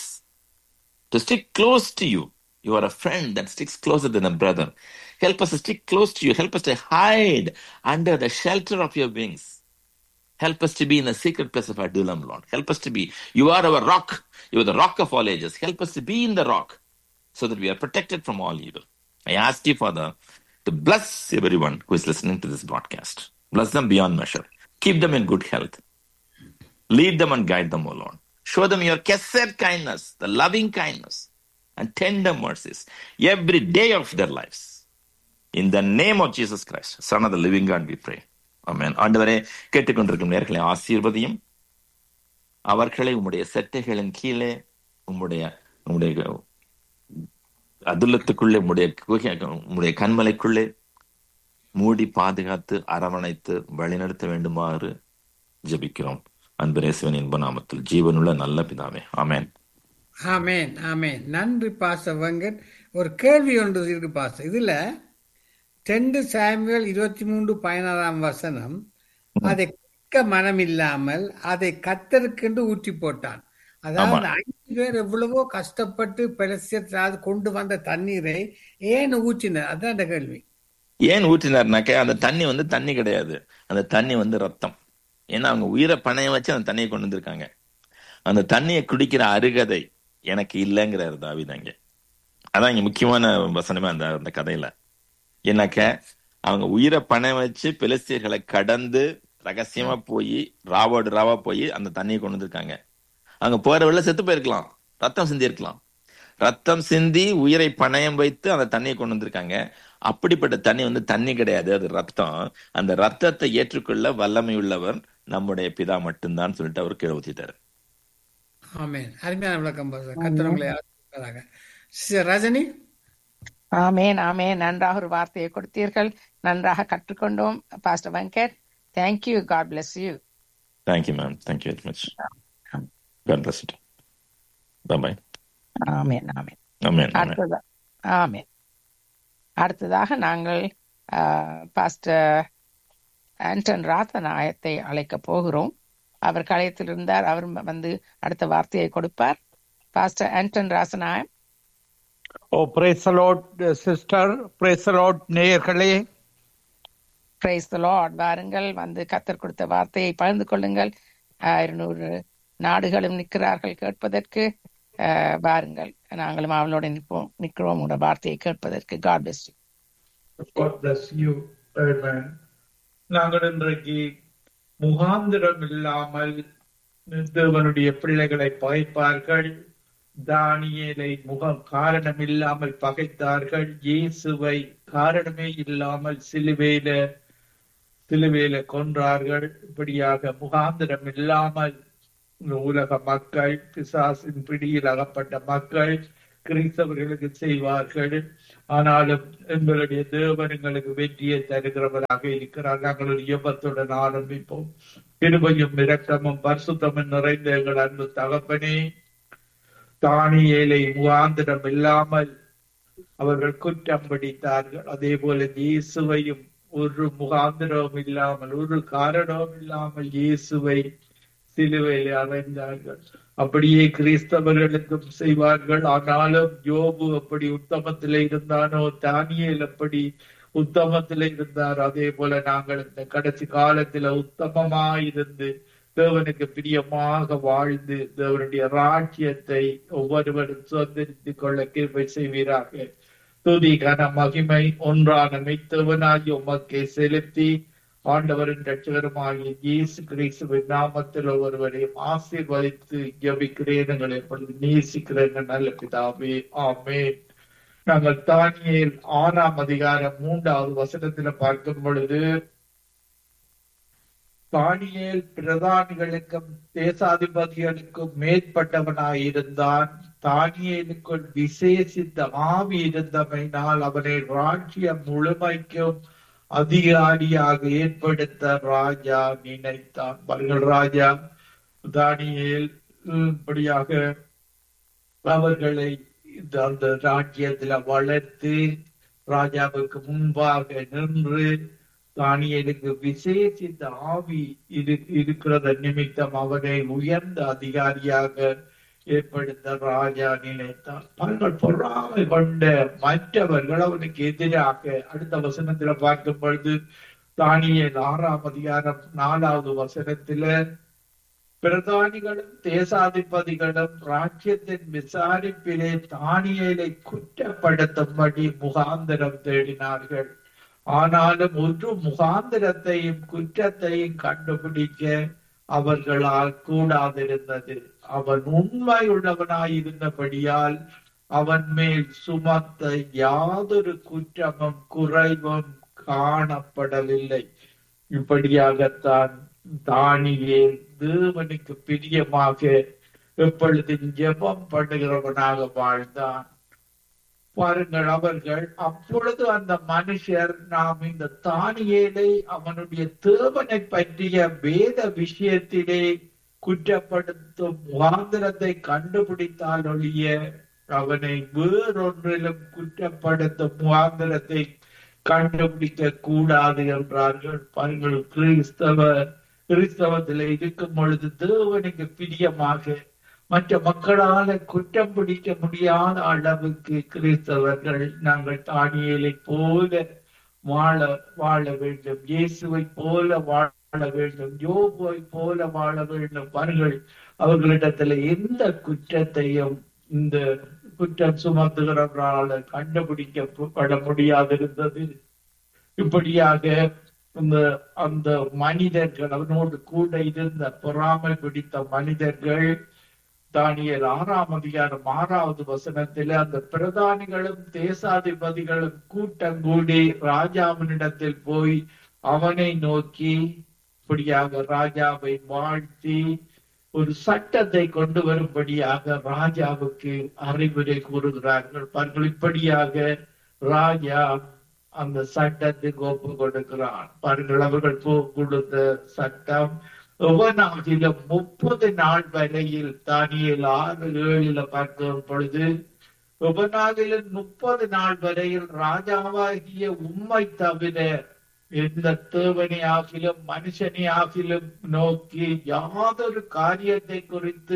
Speaker 4: to stick close to you. You are a friend that sticks closer than a brother. Help us to stick close to you. Help us to hide under the shelter of your wings. Help us to be in the secret place of Adullam, Lord. Help us to be. You are our rock. You are the rock of all ages. Help us to be in the rock so that we are protected from all evil. I ask you, Father, to bless everyone who is listening to this broadcast. Bless them beyond measure. Keep them in good health. Lead them and guide them, O Lord. Show them your kesed kindness, the loving kindness, and tender mercies every day of their lives. In the name of Jesus Christ, Son of the living God, we pray. Amen. ஆண்டவரே கேட்டுக்கொண்டிருக்கும் நேர்களை ஆசீர்வதியும் அவர்களை உம்முடைய செட்டைகளின் கீழே உம்முடைய உம்முடைய அதுலத்துக்குள்ளே உம்முடைய குகை- உம்முடைய கண்மலைக்குள்ளே மூடி பாதுகாத்து அரவணைத்து வழிநடத்த வேண்டுமாறு ஜெபிக்கிறோம் அன்பரேசுவன் இன்ப நாமத்தில் ஜீவனுள்ள நல்ல பிதாவே ஆமென்
Speaker 3: ஆமேன் ஆமேன் நன்றி பாச வெங்கட் ஒரு கேள்வி ஒன்று இருக்கு பாச இதுல ரெண்டு சாமிகள் இருபத்தி மூன்று பதினாறாம் வசனம் அதை கேட்க மனம் இல்லாமல் அதை கத்தருக்கென்று ஊற்றி போட்டான் அதாவது
Speaker 4: ஆமா.
Speaker 3: ஐந்து பேர் எவ்வளவோ கஷ்டப்பட்டு பெலசியத்தாவது கொண்டு வந்த தண்ணீரை ஏன் ஊற்றினர் அதான் அந்த கேள்வி
Speaker 4: ஏன் ஊற்றினார்னாக்க அந்த தண்ணி வந்து தண்ணி கிடையாது அந்த தண்ணி வந்து ரத்தம் ஏன்னா அவங்க உயிரை பணையம் வச்சு அந்த தண்ணியை கொண்டு வந்திருக்காங்க அந்த தண்ணியை குடிக்கிற அருகதை எனக்கு இல்லைங்கிறாரு தாவிதாங்க அதான் இங்க முக்கியமான வசனமே அந்த அந்த கதையில ஏன்னாக்க அவங்க உயிரை பணம் வச்சு பெலிஸ்தியர்களை கடந்து ரகசியமா போய் ராவோடு ராவா போய் அந்த தண்ணியை கொண்டு வந்திருக்காங்க அங்க போற வழியில செத்து போயிருக்கலாம் ரத்தம் சிந்தி இருக்கலாம் ரத்தம் சிந்தி உயிரை பணயம் வைத்து அந்த தண்ணியை கொண்டு வந்திருக்காங்க அப்படிப்பட்ட தண்ணி வந்து தண்ணி கிடையாது அது ரத்தம் அந்த ரத்தத்தை ஏற்றுக்கொள்ள வல்லமை உள்ளவர் நம்முடைய பிதா மட்டும்தான் சொல்லிட்டு அவர் கீழே ஊத்திட்டாரு
Speaker 3: ஆமேன் அருமையான விளக்கம் பாச கத்தரவங்களை ஆசீர்வதிப்பாராக. சி- ரஜினி
Speaker 5: ஆமேன் ஆமேன் நன்றாக ஒரு வார்த்தையை கொடுத்தீர்கள் நன்றாக கற்றுக்கொண்டோம் pastor Venkat thank you God bless you
Speaker 4: thank you ma'am thank you very much God bless it bye
Speaker 5: amen amen
Speaker 4: amen amen
Speaker 5: அடுத்ததா ஆமேன் அடுத்ததாக நாங்கள் பாஸ்டர் ஆண்டன் ராத்தநாயத்தை அழைக்க போகிறோம் அவர் கலையத்தில் இருந்தார் அவர் வந்து அடுத்த வார்த்தையை கொடுப்பார் pastor Anton Rasanayagam
Speaker 6: O praise Lord sister praise Lord நேயர்களே
Speaker 5: பிரைஸ் லார்ட் வாருங்கள் வந்து கத்தர் கொடுத்த வார்த்தையை பகிர்ந்து கொள்ளுங்கள் ஆஹ் இருநூறு நாடுகளும் நிற்கிறார்கள் கேட்பதற்கு ஆஹ் வாருங்கள் நாங்களும் அவளோட நிற்போம் நிற்கிறோம் உங்களோட வார்த்தையை கேட்பதற்கு God best
Speaker 6: God bless you. Amen. நாங்கள் இன்றைக்கு முகாந்திரம் இல்லாமல் தேவனுடைய பிள்ளைகளை பகைப்பார்கள் தானியேலை முகம் காரணம் இல்லாமல் பகைத்தார்கள் இயேசுவை காரணமே இல்லாமல் சிலுவையில சிலுவையில கொன்றார்கள் இப்படியாக முகாந்திரம் இல்லாமல் இந்த உலக மக்கள் பிசாசின் பிடியில் அகப்பட்ட மக்கள் கிறிஸ்தவர்களுக்கு செய்வார்கள் ஆனாலும் எங்களுடைய தேவன் எங்களுக்கு வெற்றியை தருகிறவராக இருக்கிறார் நாங்கள் ஒரு யபத்துடன் ஆரம்பிப்போம் கிருபையும் இரக்கமும் பரிசுத்தமும் நிறைந்த எங்கள் அன்பு தகப்பனே தானியேலை முகாந்திரம் இல்லாமல்
Speaker 7: அவர்கள் குற்றம் பிடித்தார்கள் அதே போல இயேசுவையும் ஒரு முகாந்திரமும் இல்லாமல் ஒரு காரணமும் இல்லாமல் இயேசுவை சிலுவையில் அறைந்தார்கள் அப்படியே கிறிஸ்தவர்களுக்கும் செய்வார்கள் ஆனாலும் யோபு அப்படி உத்தமத்தில் இருந்தானோ தானியேல் அப்படி உத்தமத்தில் இருந்தார் அதே போல நாங்கள் இந்த கடைசி காலத்துல உத்தமமாயிருந்து தேவனுக்கு பிரியமாக வாழ்ந்து தேவனுடைய ராஜ்யத்தை ஒவ்வொருவரும் சுதந்திரித்துக் கொள்ள கிருபை செய்வீராக துதி கன மகிமை ஒன்றான மெய்த்தவனாகி உமக்கை செலுத்தி ஆண்டவரின் ரட்சகருமாகிய இயேசு கிறிஸ்துவின் நாமத்தில் ஒருவரையும் ஆசீர்வதித்து ஜபிக்கிறேன் எங்களை எப்பொழுது நேசிக்கிறேன் நல்ல பிதாவே ஆமென் நாங்கள் தானியேல் ஆறாம் அதிகாரம் மூன்றாவது வசனத்துல பார்க்கும் பொழுது தானியேல் பிரதானிகளுக்கும் தேசாதிபதிகளுக்கும் மேற்பட்டவனாயிருந்தான் தானியேலுக்குள் விசேஷித்த ஆவி இருந்தமையினால் அவனை ராஜ்யம் முழுமைக்கும் அதிகாரியாக ஏற்படுத்த ராஜா நினைத்தான் பாருங்கள் ராஜா தானியேல் இப்படியாக அவர்களை இந்த அந்த ராஜ்யத்துல வளர்த்து ராஜாவுக்கு முன்பாக நின்று தானியலுக்கு விசேஷித்த ஆவி இரு இருக்கிறத நிமித்தம் அவனை உயர்ந்த அதிகாரியாக ஏற்படுத்த ராஜா நினைத்தான் தாங்கள் பொறாமை கொண்ட மற்றவர்கள் அவனுக்கு எதிராக அடுத்த வசனத்துல பார்க்கும் பொழுது தானியல் ஆறாம் அதிகாரம் நாலாவது வசனத்துல பிரதானிகளும் தேசாதிபதிகளும் ராஜ்யத்தின் விசாரிப்பிலே தானியலை குற்றப்படுத்தும்படி முகாந்திரம் தேடினார்கள் ஆனாலும் ஒரு முகாந்திரத்தையும் குற்றத்தையும் கண்டுபிடிக்க அவர்களால் கூடாதிருந்தது அவன் உண்மை உள்ளவனாயிருந்தபடியால் அவன் மேல் சுமத்த யாதொரு குற்றமும் குறைவும் காணப்படவில்லை இப்படியாகத்தான் தானியே தேவனுக்கு பிரியமாக எப்பொழுதும் ஜெபம் பண்ணுகிறவனாக வாழ்ந்தான் பாருங்கள் அவர்கள் அப்பொழுது அந்த மனுஷர் நாம் இந்த தானியேலை அவனுடைய தேவனை பற்றிய வேத விஷயத்திலே குற்றப்படுத்தும் முகாந்திரத்தை கண்டுபிடித்தால் ஒழிய அவனை வேறொன்றிலும் குற்றப்படுத்தும் முகாந்திரத்தை கண்டுபிடிக்க கூடாது என்றார்கள் பாருங்கள் கிறிஸ்தவ கிறிஸ்தவத்தில் இருக்கும் பொழுது தேவனுக்கு பிரியமாக மற்ற மக்களால குற்றம் பிடிக்க முடியாத அளவுக்கு கிறிஸ்தவர்கள் நாங்கள் தானியலை போல வாழ வாழ வேண்டும் இயேசுவை போல வாழ வேண்டும் யோபுவை போல வாழ வேண்டும் பாருங்கள் அவர்களிடத்துல எந்த குற்றத்தையும் இந்த குற்றம் சுமத்துகிறவர்களால கண்டுபிடிக்கப்பட முடியாதிருந்தது இப்படியாக இந்த அந்த மனிதர்கள் அவனோடு கூட இருந்த பொறாமை பிடித்த மனிதர்கள் தானியல் ஆறாம் அதிகாரம் ஆறாவது வசனத்தில் அந்த பிரதானிகளும் தேசாதிபதிகளும் கூட்டம் கூடி ராஜாவினிடத்தில் போய் அவனை நோக்கி இப்படியாக ராஜாவை வாழ்த்தி ஒரு சட்டத்தை கொண்டு வரும்படியாக ராஜாவுக்கு அறிவுரை கூறுகிறார்கள் பாருங்கள் இப்படியாக ராஜா அந்த சட்டத்துக்கு ஒப்பு கொடுக்கிறான் பாருங்கள் அவர்கள் கொடுத்த சட்டம் எவனாகிலும் முப்பது நாள் வரையில் தானியல் ஆறு ஏழுல பார்க்கும் பொழுது எவனாகிலும் முப்பது நாள் வரையில் ராஜாவாகிய உண்மை தவிர எந்த தேவனை ஆகிலும் மனுஷனை ஆகிலும் நோக்கி யாதொரு காரியத்தை குறித்து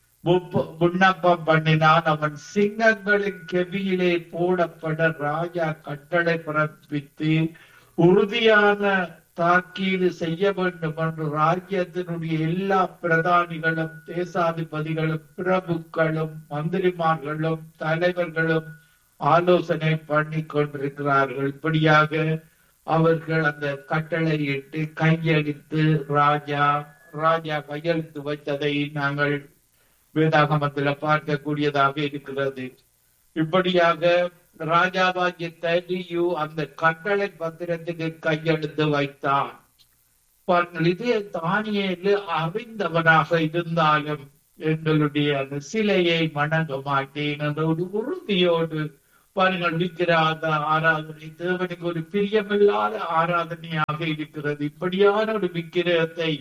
Speaker 7: விண்ணப்பம் பண்ணினான் அவன் சிங்கங்களின் கெவியிலே போடப்பட ராஜா கட்டளை பிறப்பித்து உறுதியான தாக்கீடு செய்ய வேண்டும் என்று ராஜ்யத்தினுடைய எல்லா பிரதானிகளும் தேசாதிபதிகளும் பிரபுக்களும் மந்திரிமார்களும் தலைவர்களும் ஆலோசனை பண்ணி கொண்டிருக்கிறார்கள் இப்படியாக அவர்கள் அந்த கட்டளையிட்டு கையெழுத்து ராஜா ராஜா கையெழுத்து வைத்ததை நாங்கள் வேதாகமத்துல பார்க்கக்கூடியதாக இருக்கிறது இப்படியாக ராஜாவாகிய தலியு அந்த கட்டளை பத்திரத்துக்கு கையெழுத்து வைத்தான் பாருங்கள் இதே தானியேலு அறிந்தவனாக இருந்தாலும் எங்களுடைய அந்த சிலையை வணங்க மாட்டேன் என்ற ஒரு உறுதியோடு பாருங்கள் விக்கிராத ஆராதனை தேவனுக்கு ஒரு பிரியமில்லாத ஆராதனையாக இருக்கிறது இப்படியான ஒரு விக்கிரகத்தை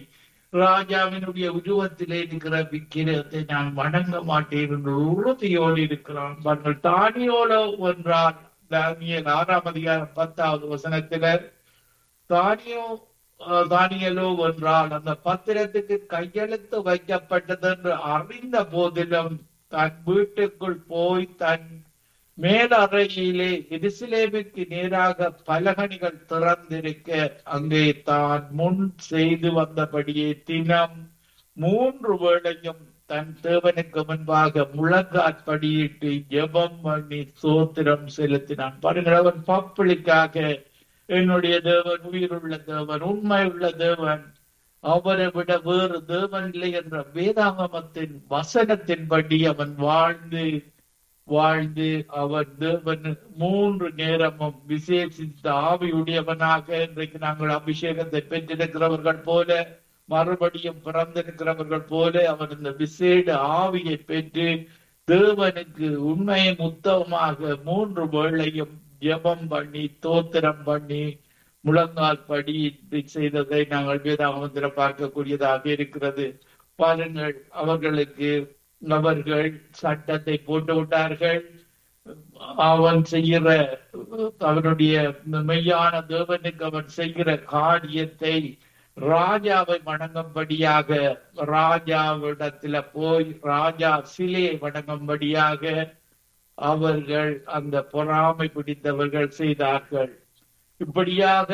Speaker 7: ராஜாவினுடைய உருவத்திலே இருக்கிற விக்கிரத்தை நான் வணங்க மாட்டேன் என்று உறுதியோடு இருக்கிறான் பாருங்கள் தானியோலோ ஒன்றால் தானியல் ஆறாம் அதிகாரம் பத்தாவது வசனத்தில தானியோ அஹ், தானியலோ ஒன்றால் அந்த பத்திரத்துக்கு கையெழுத்து வைக்கப்பட்டது என்று அறிந்த போதிலும் தன் வீட்டுக்குள் போய் தன் மேலறையிலே எருசலேமுக்கு நேராக பலகணிகள் திறந்திருக்க அங்கே தான் முன் செய்து வந்தபடியே தினம் மூன்று வேளையும் தன் தேவனுக்கு முன்பாக முழங்காற்படியிட்டு ஜெபம் பண்ணி சோத்திரம் செலுத்தினான் பாருங்கள் அவன் பப்பிளிக்காக என்னுடைய தேவன் உயிருள்ள தேவன் உண்மை உள்ள தேவன் அவரை விட வேறு தேவன் இல்லை என்ற வேதாகமத்தின் வசனத்தின்படி அவன் வாழ்ந்து வாழ்ந்து அவன் தேவன் மூன்று நேரமும் விசேஷித்த ஆவியுடையவனாக இன்றைக்கு நாங்கள் அபிஷேகத்தை பெற்றிருக்கிறவர்கள் போல மறுபடியும் பிறந்திருக்கிறவர்கள் போல அவன் இந்த விசேட ஆவியை பெற்று தேவனுக்கு உண்மையும் உத்தவமாக மூன்று வேளையும் ஜெபம் பண்ணி தோத்திரம் பண்ணி முழங்கால் படி செய்ததை நாங்கள் வேதாகமத்தில் பார்க்கக்கூடியதாக இருக்கிறது பாருங்கள் அவர்களுக்கு அவர்கள் சட்டத்தை போட்டு விட்டார்கள் அவன் செய்கிற அவனுடைய மெய்யான தேவனுக்கு அவன் செய்கிற காரியத்தை ராஜாவை வணங்கும்படியாக ராஜாவிடத்துல போய் ராஜா சிலையை வணங்கும்படியாக அவர்கள் அந்த பொறாமை பிடித்தவர்கள் செய்தார்கள் இப்படியாக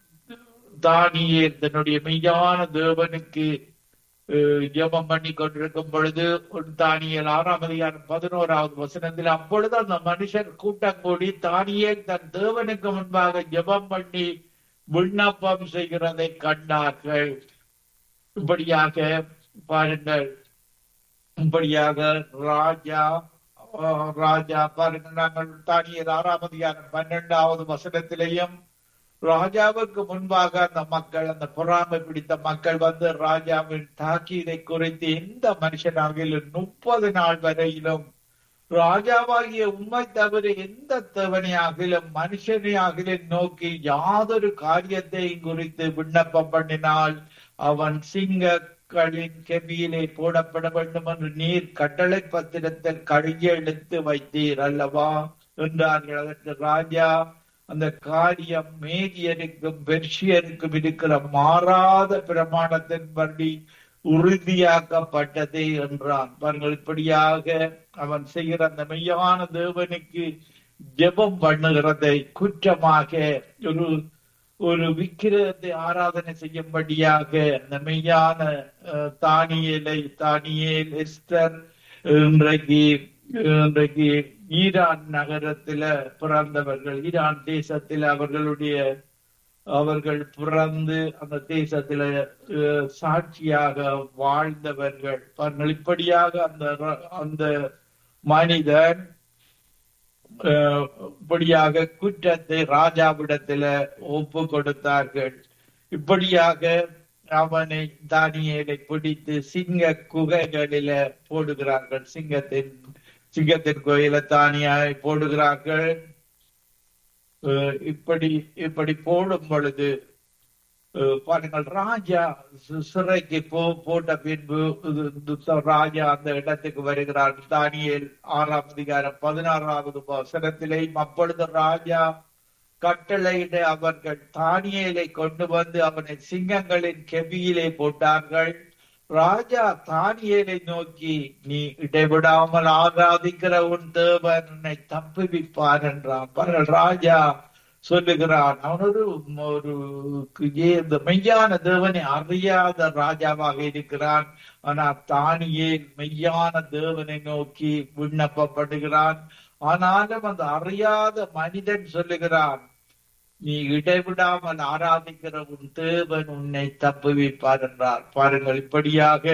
Speaker 7: தானியே தன்னுடைய மெய்யான தேவனுக்கு அஹ், ஜெபம் பண்ணி கொண்டிருக்கும் பொழுது ஒரு தானியல் ஆறாம் அதிகாரம் பதினோராவது வசனத்தில் அப்பொழுது அந்த மனுஷர் கூட்டம் கூடி தானியே தன் தேவனுக்கு முன்பாக ஜெபம் பண்ணி விண்ணப்பம் செய்கிறதை கண்டார்கள் இப்படியாக பாருங்கள் இப்படியாக ராஜா அஹ், ராஜா பாருங்கள் நாங்கள் தானியல் ஆறாம் அதிகாரம் பன்னெண்டாவது வசனத்திலேயும் ராஜாவுக்கு முன்பாக அந்த மக்கள் அந்த பொறாமை பிடித்த மக்கள் வந்து ராஜாவின் தாக்கீதை குறித்து எந்த மனுஷனாகிலும் முப்பது நாள் வரையிலும் ராஜாவாகிய உண்மை தவிர எந்த தேவனையாகிலும் மனுஷனையாகிலும் நோக்கி யாதொரு காரியத்தையும் குறித்து விண்ணப்பம் பண்ணினால் அவன் சிங்கங்களின் கெவியிலே போடப்பட வேண்டும் என்று நீர் கட்டளை பத்திரத்தில் கையெழுத்து வைத்தீர் அல்லவா என்றார்கள் அதற்கு ராஜா அந்த காரியம் மேதியருக்கும் பெர்ஷியருக்கும் இருக்கிற மாறாத பிரமாணத்தின்படி உறுதியாக்கப்பட்டதே என்றான் பாருங்கள் இப்படியாக அவன் செய்கிற அந்த மெய்யான தேவனுக்கு ஜெபம் பண்ணுகிறதை குற்றமாக ஒரு ஒரு விக்கிரகத்தை ஆராதனை செய்யும்படியாக அந்த மெய்யான அஹ், தானியேலை தானியேல் எஸ்தர் இன்றைக்கு இன்றைக்கு ஈரான் நகரத்தில பிறந்தவர்கள் ஈரான் தேசத்தில் அவர்களுடைய அவர்கள் பிறந்து அந்த தேசத்தில அஹ், சாட்சியாக வாழ்ந்தவர்கள் பாருங்கள் இப்படியாக அந்த ர- அந்த மனிதன் அஹ், இப்படியாக குற்றத்தை ராஜாவிடத்தில ஒப்பு கொடுத்தார்கள் இப்படியாக அவனை தானியேலை பிடித்து சிங்க குகைகளில போடுகிறார்கள் சிங்கத்தின் சிங்கத்தின் கோயில தானியாய் போடுகிறார்கள் அஹ் இப்படி இப்படி போடும் பொழுது அஹ் பாருங்கள் ராஜா சி- சிறைக்கு போ போட்ட பின்பு இது- இது ராஜா அந்த இடத்துக்கு வருகிறார் தானியேல் ஆறாம் அதிகாரம் பதினாறாவது வசனத்திலேயும் அப்பொழுது ராஜா கட்டளையிட அவர்கள் தானியேலை கொண்டு வந்து அவனை சிங்கங்களின் கெவியிலே போட்டார்கள் ராஜா தானியேலை நோக்கி நீ இடைவிடாமல் ஆராதிக்கிற உன் தேவன் உன்னை தப்புவிப்பார் என்றான் பாருங்கள் ராஜா சொல்லுகிறான் அவன் ஒரு ஒரு ஏ- இந்த மெய்யான தேவனை அறியாத ராஜாவாக இருக்கிறான் ஆனா தானியே மெய்யான தேவனை நோக்கி விண்ணப்பப்படுகிறான் ஆனாலும் அந்த அறியாத மனிதன் சொல்லுகிறான் நீ இடைவிடாமல் ஆராதிக்கிற உன் தேவன் உன்னை தப்புவிப்பார் என்றார் பாருங்கள் இப்படியாக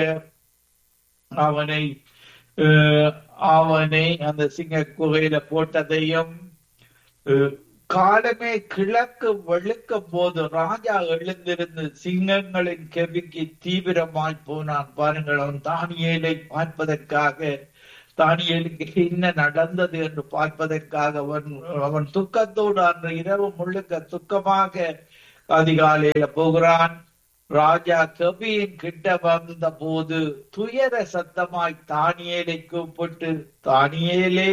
Speaker 7: அவனை அஹ், அவனை அந்த சிங்க குகையில போட்டதையும் அஹ், காலமே கிழக்கு வெளுக்கும் போது ராஜா எழுந்திருந்து சிங்கங்களின் கெவிக்கு தீவிரமாய் போனான் பாருங்கள் அவன் தானியேலை பார்ப்பதற்காக தானியேலுக்கு என்ன நடந்தது என்று பார்ப்பதற்காக அவன் அவன் துக்கத்தோடு அன்று இரவு முழுக்க துக்கமாக அதிகாலையில போகிறான் ராஜா கபியின் கிட்ட வந்த போது துயர சத்தமாய் தானியேலை கூப்பிட்டு தானியேலே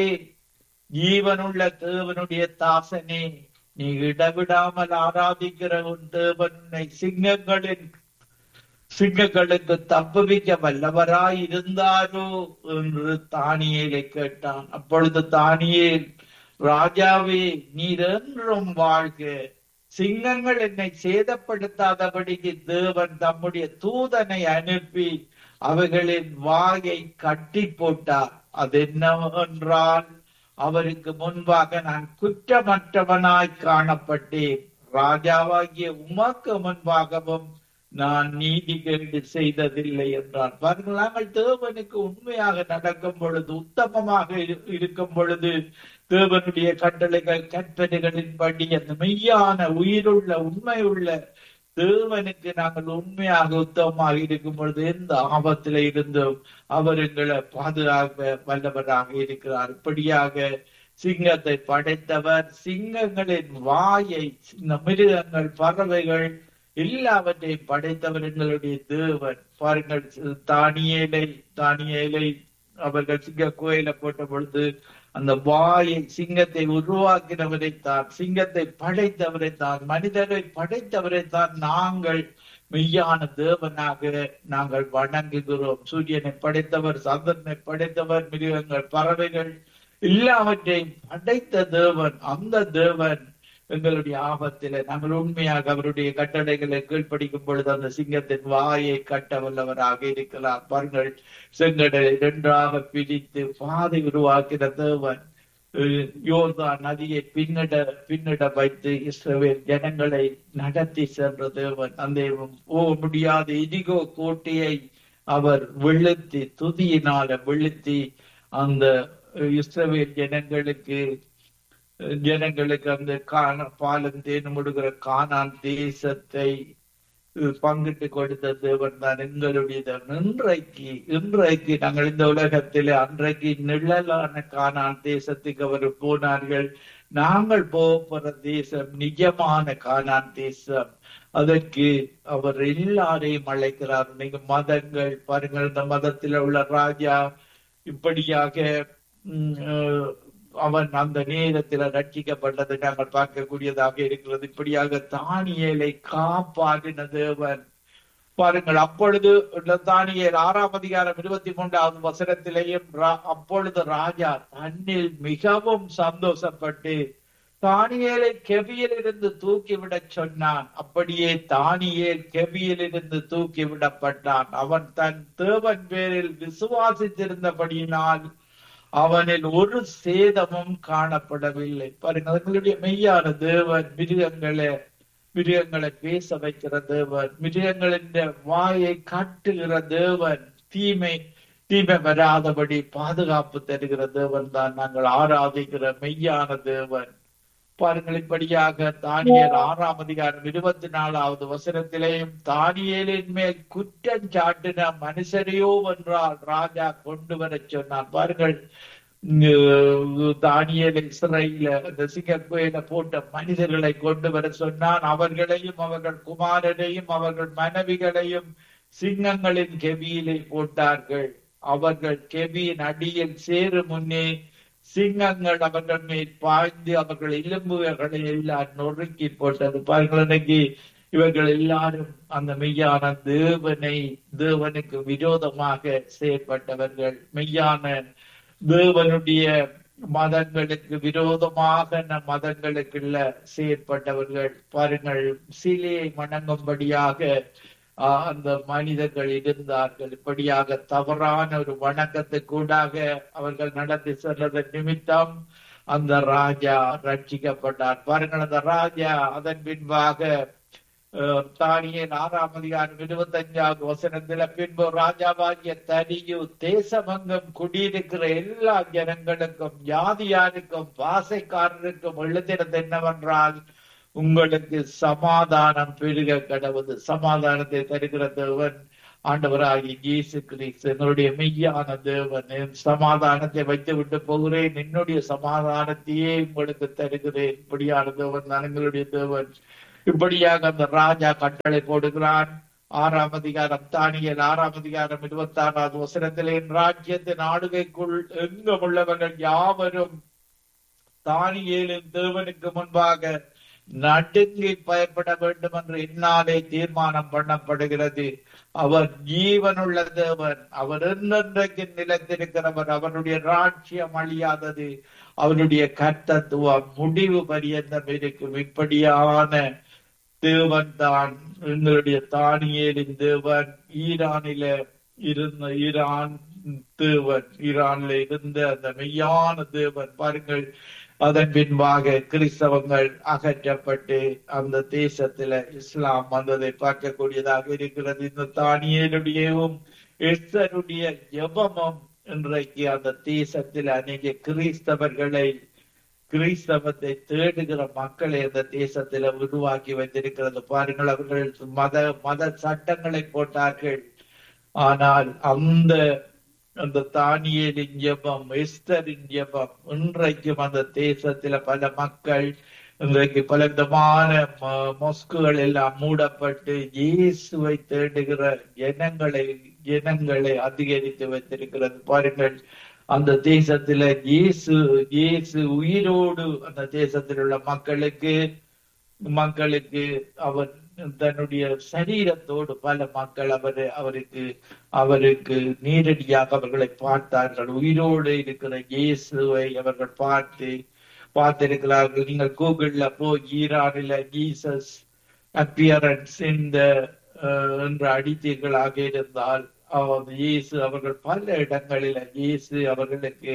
Speaker 7: ஜீவனுள்ள தேவனுடைய தாசனே நீ இடவிடாமல் ஆராதிக்கிற உன் தேவன் உன்னை சிங்கங்களின் சிங்கங்களுக்கு தப்புவிக்க வல்லவராய் இருந்தாரோ என்று தானியேலை கேட்டான் அப்பொழுது தானியேல் ராஜாவே நீர் என்றும் வாழ்க சிங்கங்கள் என்னை சேதப்படுத்தாதபடிக்கு தேவன் தம்முடைய தூதனை அனுப்பி அவைகளின் வாயை கட்டி போட்டார் அது என்னவென்றால் அவருக்கு முன்பாக நான் குற்றமற்றவனாய் காணப்பட்டேன் ராஜாவாகிய உமக்கு முன்பாகவும் நான் நீதி கேடு செய்ததில்லை என்றார் பாருங்கள் நாங்கள் தேவனுக்கு உண்மையாக நடக்கும் பொழுது உத்தமமாக இரு- இருக்கும் பொழுது தேவனுடைய கட்டளைகள் கற்பனைகளின்படி அந்த மெய்யான உயிருள்ள உண்மையுள்ள தேவனுக்கு நாங்கள் உண்மையாக உத்தமமாக இருக்கும் பொழுது எந்த ஆபத்தில இருந்தும் அவர் எங்களை பாதுகாக்க வல்லவராக இருக்கிறார் இப்படியாக சிங்கத்தை படைத்தவர் சிங்கங்களின் வாயை இந்த மிருகங்கள் பறவைகள் எல்லாவற்றையும் படைத்தவர் எங்களுடைய தேவன் பாருங்கள் தானியேலை தானியேலை அவர்கள் சிங்க கோயில போட்ட பொழுது அந்த வாயை சிங்கத்தை உருவாக்கினவரை தான் சிங்கத்தை படைத்தவரை தான் மனிதரை படைத்தவரை தான் நாங்கள் மெய்யான தேவனாக நாங்கள் வணங்குகிறோம் சூரியனை படைத்தவர் சந்திரனை படைத்தவர் மிருகங்கள் பறவைகள் எல்லாவற்றையும் படைத்த தேவன் அந்த தேவன் எங்களுடைய ஆபத்தில நாங்கள் உண்மையாக அவருடைய கட்டளைகளை கீழ்ப்படிக்கும் பொழுது அந்த சிங்கத்தின் வாயை கட்ட வல்லவராக இருக்கிறார் பாருங்கள் செங்கடலை இரண்டாக பிரித்து பாதை உருவாக்கின தேவன் அஹ் யோர்தான் நதியை பின்னிட பின்னிட வைத்து இஸ்ரவேல் ஜனங்களை நடத்தி சென்ற தேவன் அந்த போக முடியாத இதிகோ கோட்டையை அவர் வெளுத்தி துதியினால வெளுத்தி அந்த இஸ்ரவேல் ஜனங்களுக்கு ஜனங்களுக்கு அந்த காண பாலும் தேனும் முடுகிற கானான் தேசத்தை அஹ், பங்கிட்டு கொடுத்த தேவன் தான் எங்களுடைய தேவன். இன்றைக்கு இன்றைக்கு நாங்கள் இந்த உலகத்திலே அன்றைக்கு நிழலான கானான் தேசத்துக்கு அவர் போனார்கள் நாங்கள் போகிற தேசம் நிஜமான கானான் தேசம் அதற்கு அவர் எல்லாரையும் அழைக்கிறார் நீங்க மதங்கள் பாருங்கள் இந்த மதத்தில் உள்ள ராஜா இப்படியாக உம், அஹ், அவன் அந்த நேரத்தில் ரட்சிக்கப்பட்டதை நாங்கள் பார்க்கக்கூடியதாக இருக்கிறது இப்படியாக தானியேலை காப்பாற்றின தேவன் பாருங்கள் அப்பொழுது இந்த தானியேல் ஆறாம் அதிகாரம் இருபத்தி மூன்றாவது வசனத்திலேயும் ரா- அப்பொழுது ராஜா தன்னில் மிகவும் சந்தோஷப்பட்டு தானியேலை கெவியிலிருந்து தூக்கிவிடச் சொன்னான் அப்படியே தானியேல் கெவியிலிருந்து தூக்கி விடப்பட்டான் அவன் தன் தேவன் பேரில் விசுவாசித்திருந்தபடியினால் அவனில் ஒரு சேதமும் காணப்படவில்லை பாருங்க அவர்களுடைய மெய்யான தேவன் மிருகங்களை மிருகங்களை பேச வைக்கிற தேவன் மிருகங்களின் வாயை காட்டுகிற தேவன் தீமை தீமை வராதபடி பாதுகாப்பு தருகிற தேவன் தான் நாங்கள் ஆராதிக்கிற மெய்யான தேவன் பாருங்கள் இப்படியாக தானியேல் ஆறாம் அதிகாரம் இருபத்தி நாலாவது வசனத்திலேயும் தானியேலின் மேல் குற்றம் சாட்டின மனுஷரையோ என்றால் ராஜா கொண்டு வரச் சொன்னான் பாருங்கள் உம், தானியேல் இஸ்ரேல இந்த சிங்கக்கோயில போட்ட மனிதர்களை கொண்டு வர சொன்னான் அவர்களையும் அவர்கள் குமாரரையும் அவர்கள் மனைவிகளையும் சிங்கங்களின் கெவியிலே போட்டார்கள் அவர்கள் கெவியின் அடியில் சேரு முன்னே சிங்கங்கள் அவர்கள் மேல் பாய்ந்து அவர்கள் எலும்புகளை எல்லாம் நொறுக்கி போட்டது பாருங்கள் இன்னைக்கு இவர்கள் எல்லாரும் அந்த மெய்யான தேவனை தேவனுக்கு விரோதமாக செயற்பட்டவர்கள் மெய்யான தேவனுடைய மதங்களுக்கு விரோதமாக நம் மதங்களுக்குள்ள செயற்பட்டவர்கள் பாருங்கள் சிலையை வணங்கும்படியாக ஆஹ், அந்த மனிதர்கள் இருந்தார்கள் இப்படியாக தவறான ஒரு வணக்கத்துக்கூடாக அவர்கள் நடத்தி சென்றதன் நிமித்தம் அந்த ராஜா ரட்சிக்கப்பட்டார் பாருங்கள் அந்த ராஜா அதன் பின்பாக அஹ், தானியேல் ஆறாம் அதிகாரம் இருபத்தஞ்சாவது வசனத்துல பின்பு ராஜாவாகிய தனியு தேசமங்கம் குடியிருக்கிற எல்லா ஜனங்களுக்கும் ஜாதியாருக்கும் பாசைக்காரருக்கும் எழுதினது என்னவென்றால் உங்களுக்கு சமாதானம் பெருக கடவுது சமாதானத்தை தருகிற தேவன் ஆண்டவராகி இயேசு கிறிஸ்து என்னுடைய மெய்யான தேவன் என் சமாதானத்தை வைத்து விட்டு போகிறேன் என்னுடைய சமாதானத்தையே உங்களுக்கு தருகிறேன் இப்படியான தேவன் தான் எங்களுடைய தேவன் இப்படியாக அந்த ராஜா கட்டளை போடுகிறான் ஆறாம் அதிகாரம் தானியல் ஆறாம் அதிகாரம் இருபத்தி ஆறாவது வசனத்தில் என் ராஜ்யத்தின் ஆளுகைக்குள் எங்கும் உள்ளவர்கள் யாவரும் தானியேலின் தேவனுக்கு முன்பாக நடுங்கி பயப்பட வேண்டும் என்று இந்நாளே தீர்மானம் பண்ணப்படுகிறது அவர் ஜீவனுள்ள தேவன் அவர் என்னென்றைக்கு நிலைத்திருக்கிறவர் அவருடைய ராட்சியம் அழியாதது அவருடைய கர்த்தத்துவம் முடிவு பரியந்தம் இருக்கும் இப்படியான தேவன் தான் எங்களுடைய தானியேலின் தேவன் ஈரானில இருந்த ஈரான் தேவன் ஈரான்ல இருந்த அந்த மெய்யான தேவன் பாருங்கள் அதன் பின்பாக கிறிஸ்தவங்கள் அகற்றப்பட்டு அந்த தேசத்துல இஸ்லாம் வந்ததை பார்க்கக்கூடியதாக இருக்கிறது இந்த தானியலுடையவும் எஸ்தருடைய ஜெபமும் இன்றைக்கு அந்த தேசத்தில் அநேக கிறிஸ்தவர்களை கிறிஸ்தவத்தை தேடுகிற மக்களை அந்த தேசத்துல உருவாக்கி வைத்திருக்கிறது பாருங்கள் அவர்கள் மத மத சட்டங்களை போட்டார்கள் ஆனால் அந்த அந்த தானியலின் ஜெபம் எஸ்தரின் ஜெபம் இன்றைக்கும் அந்த தேசத்துல பல மக்கள் இன்றைக்கு பல விதமான மொஸ்குகள் எல்லாம் மூடப்பட்டு இயேசுவை தேடுகிற ஜனங்களை ஜனங்களை அதிகரித்து வைத்திருக்கிறது பாருங்கள் அந்த தேசத்துல இயேசு இயேசு உயிரோடு அந்த தேசத்தில் உள்ள மக்களுக்கு மக்களுக்கு அவர் தன்னுடைய சரீரத்தோடு பல மக்கள் அவர் அவருக்கு அவருக்கு நேரடியாக அவர்களை பார்த்தார்கள் உயிரோடு இருக்கிற இயேசுவை அவர்கள் பார்த்து பார்த்திருக்கிறார்கள் நீங்கள் கூகுள்ல போய் ஈரானில ஜீசஸ் அப்பியரன்ஸ் இந்த என்று அடித்தீர்களாக இருந்தால் அவர் இயேசு அவர்கள் பல இடங்களில இயேசு அவர்களுக்கு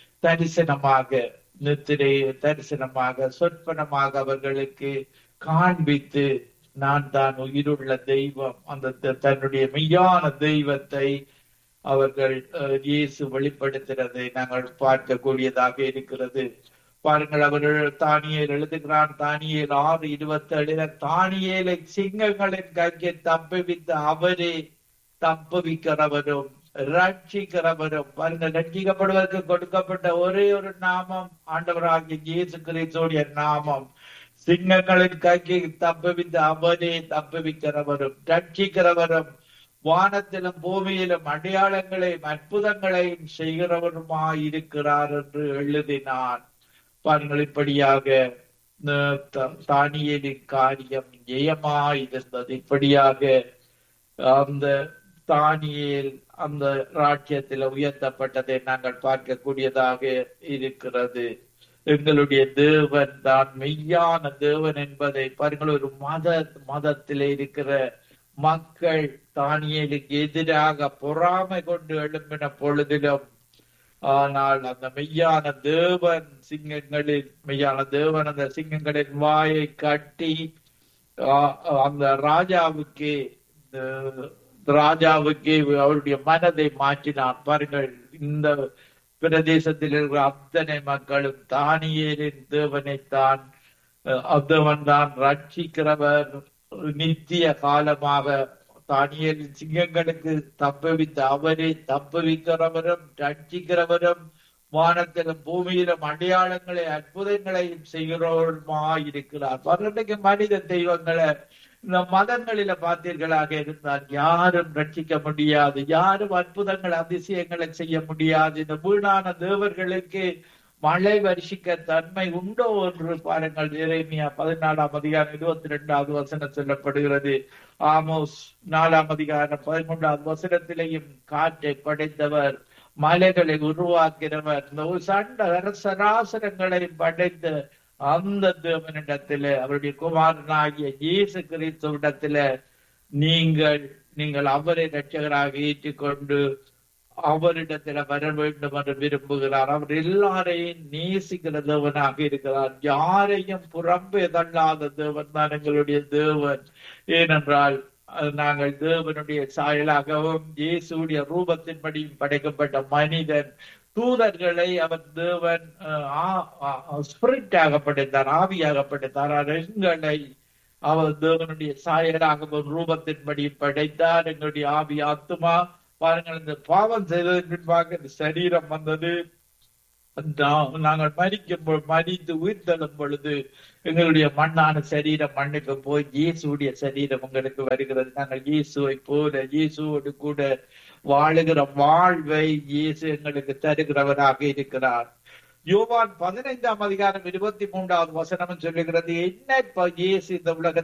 Speaker 7: தரிசனமாக நித்திரை தரிசனமாக சொற்பனமாக அவர்களுக்கு காண்பித்து நான் தான் உயிருள்ள தெய்வம் அந்த தன்னுடைய மெய்யான தெய்வத்தை அவர்கள் இயேசு வெளிப்படுத்துறதை நாங்கள் பார்க்கக்கூடியதாக இருக்கிறது பாருங்கள் அவர்கள் தானியல் எழுதுகிறான் தானியல் ஆறு இருபத்தி ஏழுல தானியலை சிங்கங்களின் கைக்கு தப்புவித்த அவரே தப்புவிக்கிறவரும் ரட்சிக்கிறவரும் பாருங்கள் ரட்சிக்கப்படுவதற்கு கொடுக்கப்பட்ட ஒரே ஒரு நாமம் ஆண்டவராகிய இயேசு கிறிஸ்துடைய நாமம் சிங்கங்களின் கைக்கு தப்புவித்த அவரே தப்புவிக்கிறவரும் ரட்சிக்கிறவரும் வானத்திலும் பூமியிலும் அடையாளங்களையும் அற்புதங்களையும் செய்கிறவருமாய் இருக்கிறார் என்று எழுதினான் பாருங்கள் இப்படியாக தானியலின் காரியம் ஜெயமாய் இருந்தது இப்படியாக அந்த தானியேல் அந்த ராஜ்யத்தில் உயர்த்தப்பட்டதை நாங்கள் பார்க்கக்கூடியதாக இருக்கிறது எங்களுடைய தேவன் தான் மெய்யான தேவன் என்பதை பாருங்கள் ஒரு மத மதத்திலே இருக்கிற மக்கள் தானியலுக்கு எதிராக பொறாமை கொண்டு எழும்பின பொழுதிலும் ஆனால் அந்த மெய்யான தேவன் சிங்கங்களில் மெய்யான தேவன் அந்த சிங்கங்களின் வாயை கட்டி அந்த ராஜாவுக்கு ராஜாவுக்கு அவருடைய மனதை மாற்றினான் பாருங்கள் இந்த பிரதேசத்தில் இருக்கிற அத்தனை மக்களும் தானியலின் தேவனைத்தான் தேவன் தான் ரட்சிக்கிறவர் நித்திய காலமாக தானியலின் சிங்கங்களுக்கு தப்புவித்த அவரே தப்புவிக்கிறவரும் ரட்சிக்கிறவரும் வானத்திலும் பூமியிலும் அடையாளங்களை அற்புதங்களையும் செய்கிறவருமாய் இருக்கிறார் பரண்டைக்கு மனித தெய்வங்களை இந்த மதங்களில பார்த்தீர்களாக இருந்தால் யாரும் ரட்சிக்க முடியாது யாரும் அற்புதங்கள் அதிசயங்களை செய்ய முடியாது இந்த வீணான தேவர்களுக்கு மழை வருஷிக்க தன்மை உண்டோ என்று பாருங்கள் இறைமையா பதினாலாம் அதிகாரம் இருபத்தி ரெண்டாவது வசனம் சொல்லப்படுகிறது ஆமோஸ் நாலாம் அதிகாரம் பதிமூன்றாவது வசனத்திலேயும் காற்றை படைத்தவர் மலைகளை உருவாக்கிறவர் இந்த சண்ட சராசரங்களை படைத்த அந்த தேவனிடத்துல அவருடைய குமாரனாகிய இயேசு கிறிஸ்துவிடத்துல நீங்கள் நீங்கள் அவரை ரட்சகராக ஏற்றுக்கொண்டு அவரிடத்துல வர வேண்டும் என்று விரும்புகிறார் அவர் எல்லாரையும் நேசிக்கிற தேவனாக இருக்கிறார் யாரையும் புறம்பே தள்ளாத தேவன் தான் எங்களுடைய தேவன் ஏனென்றால் நாங்கள் தேவனுடைய சாயலாகவும் இயேசுடைய ரூபத்தின்படியும் படைக்கப்பட்ட மனிதன் தூதர்களை அவர் தேவன் ஸ்பிரிட்டாக படைத்தார் ஆவியாக படைத்தார் எங்களை அவர் தேவனுடைய சாயலாகவும் ரூபத்தின்படி படைத்தார் எங்களுடைய ஆவி ஆத்துமா பாருங்கள் இந்த பாவம் செய்ததற்கு பின்பாக இந்த சரீரம் வந்தது நா- நாங்கள் மரிக்கும் பொ- மரித்து உயிர்த்தெழும் பொழுது எங்களுடைய மண்ணான சரீரம் மண்ணுக்கு போய் இயேசுடைய சரீரம் உங்களுக்கு வருகிறது நாங்கள் இயேசுவை போல இயேசுவோடு கூட வாழுகிற வாழ்வை இயேசு எங்களுக்கு தருகிறவராக இருக்கிறார் யோவான் பதினைந்தாம் அதிகாரம் இருபத்தி மூன்றாவது வசனம் சொல்லுகிறது என்ன இப்ப இயேசு இந்த உலகத்தில்